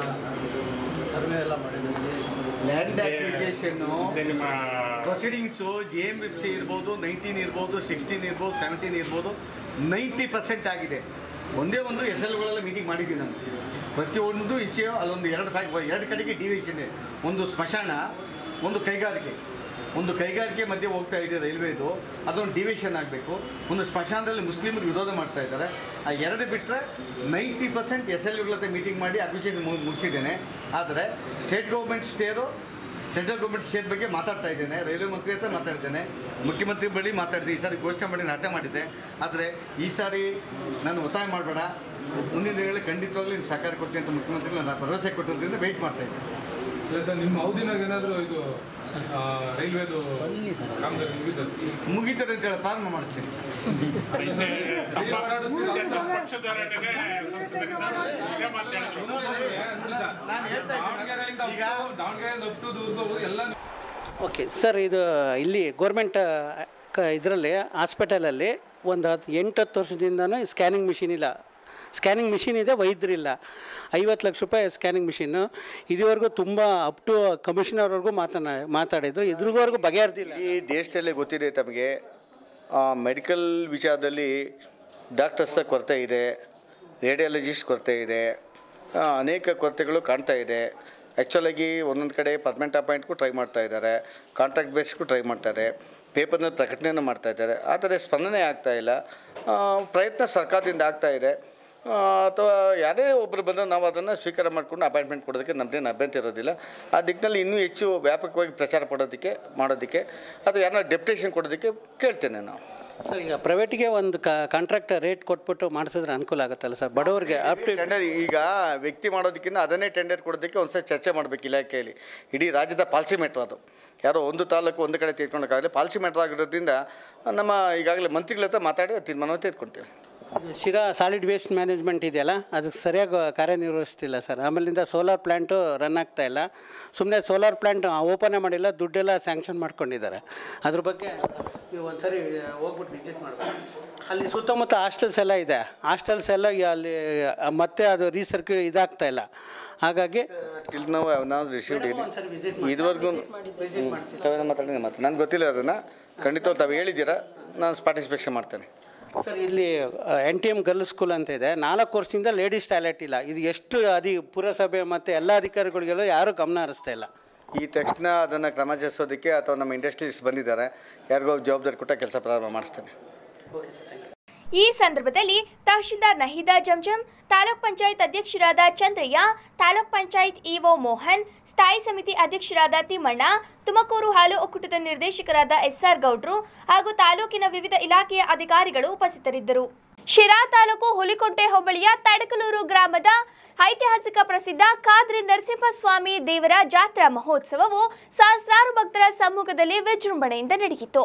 ಸರ್ವೆ ಎಲ್ಲ ಮಾಡಿದ್ದೀವಿ land acquisition proceedings J M F C ಇರ್ಬೋದು ನೈನ್ಟೀನ್ ಇರ್ಬೋದು ಸಿಕ್ಸ್ಟೀನ್ ಇರ್ಬೋದು ಸೆವೆಂಟೀನ್ ಇರ್ಬೋದು ನೈಂಟಿ ಪರ್ಸೆಂಟ್ ಆಗಿದೆ ಒಂದೇ ಒಂದು ಎಸ್ ಎಲ್ಗಳೆಲ್ಲ ಮೀಟಿಂಗ್ ಮಾಡಿದ್ದೀನಿ ನಾನು ಪ್ರತಿಯೊಂದು ಇಚ್ಛೆ ಅಲ್ಲೊಂದು ಎರಡು ಫ್ಯಾಕ್ ಎರಡು ಕಡೆಗೆ ಡಿವಿಷನ್ ಇದೆ ಒಂದು ಸ್ಮಶಾನ ಒಂದು ಕೈಗಾರಿಕೆ ಒಂದು ಕೈಗಾರಿಕೆ ಮಧ್ಯೆ ಹೋಗ್ತಾ ಇದೆ ರೈಲ್ವೇದು ಅದೊಂದು ಡಿವಿಷನ್ ಆಗಬೇಕು ಒಂದು ಸ್ಮಶಾನದಲ್ಲಿ ಮುಸ್ಲಿಮರು ವಿರೋಧ ಮಾಡ್ತಾ ಇದ್ದಾರೆ ಆ ಎರಡು ಬಿಟ್ಟರೆ ನೈಂಟಿ ಪರ್ಸೆಂಟ್ ಎಸ್ ಎಲ್ ಜೊತೆ ಮೀಟಿಂಗ್ ಮಾಡಿ ಅಪ್ಲಿಕೇಶನ್ ಮುಗಿಸಿದ್ದೇನೆ ಆದರೆ ಸ್ಟೇಟ್ ಗೌರ್ಮೆಂಟ್ ಸ್ಟೇರು ಸೆಂಟ್ರಲ್ ಗೌರ್ಮೆಂಟ್ ಸ್ಟೇಟ್ ಬಗ್ಗೆ ಮಾತಾಡ್ತಾ ಇದ್ದೇನೆ ರೈಲ್ವೆ ಮಂತ್ರಿ ಹತ್ರ ಮಾತಾಡ್ತೇನೆ ಮುಖ್ಯಮಂತ್ರಿ ಬಳಿ ಮಾತಾಡಿದೆ ಈ ಸಾರಿ ಘೋಷಣೆ ಮಾಡಿ ನಾಟ ಮಾಡಿದ್ದೆ ಆದರೆ ಈ ಸಾರಿ ನಾನು ಒತ್ತಾಯ ಮಾಡಬೇಡ ಮುಂದಿನ ದಿನಗಳಲ್ಲಿ ಖಂಡಿತವಾಗ್ಲೂ ನೀವು ಸಹಕಾರ ಕೊಡ್ತೀನಿ ಅಂತ ಮುಖ್ಯಮಂತ್ರಿಗಳು ನಾನು ಭರವಸೆ ಕೊಟ್ಟಿದ್ದರಿಂದ ವೆಯ್ಟ್ ಮಾಡ್ತಾ ಇದ್ದೀನಿ ಇಲ್ಲ ಸರ್ ನಿಮ್ಮ ಅವಧಿನಾಗ ಏನಾದರೂ ಇದು ಆ, ರೈಲ್ವೆದು ಕಾಮಗಾರಿ ಮುಗಿದದ್ದು ಮುಗೀತದೆ ಅಂತ ಹೇಳಿ ಪ್ರಾರಂಭ ಮಾಡಿಸ್ತೀನಿ ದಾವಣಗೆರೆಯಿಂದ up to- ದಾವಣಗೆರೆಯಿಂದ ಅಪ್ ಟು ದುರ್ಗ ಎಲ್ಲ ಓಕೆ ಸರ್ ಇದು ಇಲ್ಲಿ ಗೋರ್ಮೆಂಟ್ ಕ ಇದರಲ್ಲಿ ಹಾಸ್ಪಿಟಲಲ್ಲಿ ಒಂದು ಹತ್ತು ಎಂಟು ಹತ್ತು ವರ್ಷದಿಂದನೂ ಸ್ಕ್ಯಾನಿಂಗ್ ಮಿಷಿನ್ ಇಲ್ಲ ಸ್ಕ್ಯಾನಿಂಗ್ ಮಿಷಿನ್ ಇದೆ ವೈದ್ಯರಿಲ್ಲ ಐವತ್ತು ಲಕ್ಷ ರೂಪಾಯಿ ಸ್ಕ್ಯಾನಿಂಗ್ ಮಿಷಿನ್ನು ಇದುವರೆಗೂ ತುಂಬ ಅಪ್ ಟು ಕಮಿಷನರ್ವರೆಗೂ ಮಾತನಾ ಮಾತಾಡಿದ್ರು ಇದ್ರಿವರೆಗೂ ಬಗೆಹರ್ದಿಲ್ಲ ಈ ದೇಶದಲ್ಲೇ ಗೊತ್ತಿದೆ ತಮಗೆ ಮೆಡಿಕಲ್ ವಿಚಾರದಲ್ಲಿ ಡಾಕ್ಟರ್ಸ್ ಕೊರತೆ ಇದೆ ರೇಡಿಯಾಲಜಿಸ್ಟ್ ಕೊರತೆ ಇದೆ ಆ, ಅನೇಕ ಕೊರತೆಗಳು ಕಾಣ್ತಾ ಇದೆ ಆ್ಯಕ್ಚುಲಾಗಿ ಒಂದೊಂದು ಕಡೆ ಪರ್ಮನೆಂಟ್ ಅಪಾಯಿಂಟ್ಗೂ ಟ್ರೈ ಮಾಡ್ತಾ ಇದ್ದಾರೆ ಕಾಂಟ್ರಾಕ್ಟ್ ಬೇಸ್ಗೂ ಟ್ರೈ ಮಾಡ್ತಾರೆ ಪೇಪರ್ನಲ್ಲಿ ಪ್ರಕಟಣೆಯನ್ನು ಮಾಡ್ತಾ ಇದ್ದಾರೆ ಆದರೆ ಸ್ಪಂದನೆ ಆಗ್ತಾ ಇಲ್ಲ ಆ, ಪ್ರಯತ್ನ ಸರ್ಕಾರದಿಂದ ಆಗ್ತಾ ಇದೆ ಆ, ಅಥವಾ ಯಾರೇ ಒಬ್ಬರು ಬಂದರೂ ನಾವು ಅದನ್ನು ಸ್ವೀಕಾರ ಮಾಡಿಕೊಂಡು ಅಪಾಯಿಂಟ್ಮೆಂಟ್ ಕೊಡೋದಕ್ಕೆ ನಮ್ಮದೇನು ಅಭ್ಯಂತರ ಇರೋದಿಲ್ಲ ಆ ದಿಕ್ಕಿನಲ್ಲಿ ಇನ್ನೂ ಹೆಚ್ಚು ವ್ಯಾಪಕವಾಗಿ ಪ್ರಚಾರ ಪಡೋದಕ್ಕೆ ಮಾಡೋದಕ್ಕೆ ಅಥವಾ ಯಾರನ್ನ ಡೆಪ್ಯುಟೇಷನ್ ಕೊಡೋದಕ್ಕೆ ಕೇಳ್ತೇನೆ ನಾವು ಸರ್ ಈಗ ಪ್ರೈವೇಟಿಗೆ ಒಂದು ಕಾಂಟ್ರಾಕ್ಟ್ ರೇಟ್ ಕೊಟ್ಬಿಟ್ಟು ಮಾಡಿಸಿದ್ರೆ ಅನುಕೂಲ ಆಗುತ್ತಲ್ಲ ಸರ್ ಬಡವರಿಗೆ ಅಪ್ ಟು ಟೆಂಡರ್ ಈಗ ವ್ಯಕ್ತಿ ಮಾಡೋದಕ್ಕಿಂತ ಅದನ್ನೇ ಟೆಂಡರ್ ಕೊಡೋದಕ್ಕೆ ಒಂದ್ಸಲ ಚರ್ಚೆ ಮಾಡಬೇಕು ಇಲಾಖೆಯಲ್ಲಿ ಇಡೀ ರಾಜ್ಯದ ಪಾಲಿಸಿ ಮೆಟ್ರ್ ಅದು ಯಾರೋ ಒಂದು ತಾಲೂಕು ಒಂದು ಕಡೆ ತೆಗೆದುಕೊಳ್ಳೋಕ್ಕಾಗಲಿ ಪಾಲಿಸಿ ಮೆಟ್ರ್ ಆಗಿರೋದ್ರಿಂದ ನಮ್ಮ ಈಗಾಗಲೇ ಮಂತ್ರಿಗಳ ಹತ್ರ ಮಾತಾಡಿ ತೀರ್ಮಾನವನ್ನು ತೆಗೆದುಕೊಳ್ತೇವೆ ಇದು ಶಿರಾ ಸಾಲಿಡ್ ವೇಸ್ಟ್ ಮ್ಯಾನೇಜ್ಮೆಂಟ್ ಇದೆಯಲ್ಲ ಅದಕ್ಕೆ ಸರಿಯಾಗಿ ಕಾರ್ಯನಿರ್ವಹಿಸ್ತಿಲ್ಲ ಸರ್ ಆಮೇಲಿಂದ ಸೋಲಾರ್ ಪ್ಲ್ಯಾಂಟು ರನ್ ಆಗ್ತಾ ಇಲ್ಲ ಸುಮ್ಮನೆ ಸೋಲಾರ್ ಪ್ಲ್ಯಾಂಟ್ ಓಪನೇ ಮಾಡಿಲ್ಲ ದುಡ್ಡೆಲ್ಲ ಸ್ಯಾಂಕ್ಷನ್ ಮಾಡ್ಕೊಂಡಿದ್ದಾರೆ ಅದ್ರ ಬಗ್ಗೆ ನೀವು ಒಂದ್ಸರಿ ಹೋಗ್ಬಿಟ್ಟು ವಿಸಿಟ್ ಮಾಡಬೇಕು ಅಲ್ಲಿ ಸುತ್ತಮುತ್ತ ಹಾಸ್ಟೆಲ್ಸ್ ಎಲ್ಲ ಇದೆ ಹಾಸ್ಟೆಲ್ಸ್ ಎಲ್ಲ ಈ ಅಲ್ಲಿ ಮತ್ತೆ ಅದು ರೀಸರ್ಕ್ಯೂ ಇದಾಗ್ತಾ ಇಲ್ಲ ಹಾಗಾಗಿ ಟಿಲ್ ನಾವು ನಾವು ರಿಸೀವ್ಡ್ ಇದುವರೆಗೂ ತಾವೇನೋ ಮಾತಾಡಿ ಮಾತು ನನಗೆ ಗೊತ್ತಿಲ್ಲ ಅದನ್ನು ಖಂಡಿತ ತಾವು ಹೇಳಿದ್ದೀರಾ ನಾನು ಪಾರ್ಟಿಸಿಪೇಷನ್ ಮಾಡ್ತೇನೆ ಸರ್ ಇಲ್ಲಿ N T M girls school ಅಂತ ಇದೆ ನಾಲ್ಕು ವರ್ಷದಿಂದ ಲೇಡೀಸ್ ಟಾಯ್ಲೆಟ್ ಇಲ್ಲ ಇದು ಎಷ್ಟು ಅಧಿ ಪುರಸಭೆ ಮತ್ತು ಎಲ್ಲ ಅಧಿಕಾರಿಗಳಿಗೆಲ್ಲ ಯಾರೂ ಗಮನ ಹರಿಸ್ತಾ ಇಲ್ಲ ಈ ತಕ್ಷಣ ಅದನ್ನು ಕ್ರಮ ಜರುಗಿಸೋದಕ್ಕೆ ಅಥವಾ ನಮ್ಮ ಇಂಡಸ್ಟ್ರೀಸ್ ಬಂದಿದ್ದಾರೆ ಯಾರಿಗೋ ಜವಾಬ್ದಾರಿ ಕೊಟ್ಟ ಕೆಲಸ ಪ್ರಾರಂಭ ಮಾಡಿಸ್ತೇನೆ ಈ ಸಂದರ್ಭದಲ್ಲಿ ತಹಶೀಲ್ದಾರ್ ನಹೀದಾ ಜಂಜಂ ತಾಲೂಕ್ ಪಂಚಾಯತ್ ಅಧ್ಯಕ್ಷರಾದ ಚಂದ್ರಯ್ಯ ತಾಲೂಕ್ ಪಂಚಾಯತ್ ಇಒ ಮೋಹನ್ ಸ್ಥಾಯಿ ಸಮಿತಿ ಅಧ್ಯಕ್ಷರಾದ ತಿಮ್ಮಣ್ಣ ತುಮಕೂರು ಹಾಲು ಒಕ್ಕೂಟದ ನಿರ್ದೇಶಕರಾದ ಎಸ್ಆರ್ ಗೌಡ್ರು ಹಾಗೂ ತಾಲೂಕಿನ ವಿವಿಧ ಇಲಾಖೆಯ ಅಧಿಕಾರಿಗಳು ಉಪಸ್ಥಿತರಿದ್ದರು ಶಿರಾ ತಾಲೂಕು ಹುಲಿಕೋಟೆ ಹೋಬಳಿಯ ತಡಕಲೂರು ಗ್ರಾಮದ ಐತಿಹಾಸಿಕ ಪ್ರಸಿದ್ಧ ಖಾದ್ರಿ ನರಸಿಂಹಸ್ವಾಮಿ ದೇವರ ಜಾತ್ರಾ ಮಹೋತ್ಸವವು ಸಹಸ್ರಾರು ಭಕ್ತರ ಸಮ್ಮುಖದಲ್ಲಿ ವಿಜೃಂಭಣೆಯಿಂದ ನಡೆಯಿತು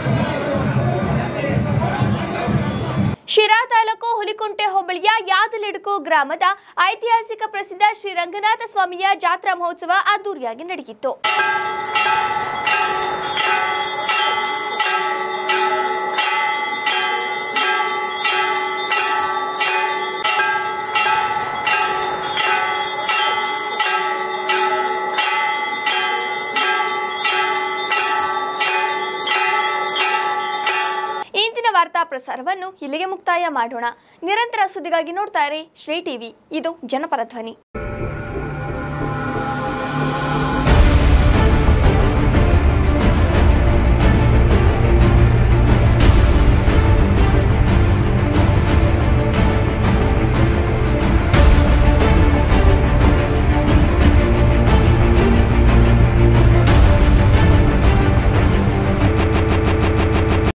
ಶಿರಾ ತಾಲೂಕು ಹುಲಿಕುಂಟೆ ಹೋಬಳಿಯ ಯಾದಲೇಡು ಹಿರೇಮಡುಕು ಗ್ರಾಮದ ಐತಿಹಾಸಿಕ ಪ್ರಸಿದ್ಧ ಶ್ರೀ ರಂಗನಾಥ ಸ್ವಾಮಿಯ ಜಾತ್ರಾ ಮಹೋತ್ಸವ ಅದ್ದೂರಿಯಾಗಿ ನಡೆಯಿತು ಇಂದಿನ ವಾರ್ತಾ ಪ್ರಸಾರವನ್ನು ಇಲ್ಲಿಗೆ ಮುಕ್ತಾಯ ಮಾಡೋಣ ನಿರಂತರ ಸುದ್ದಿಗಾಗಿ ನೋಡ್ತಾ ಇರಿ ಶ್ರೀ ಟಿವಿ ಇದು ಜನಪರ ಧ್ವನಿ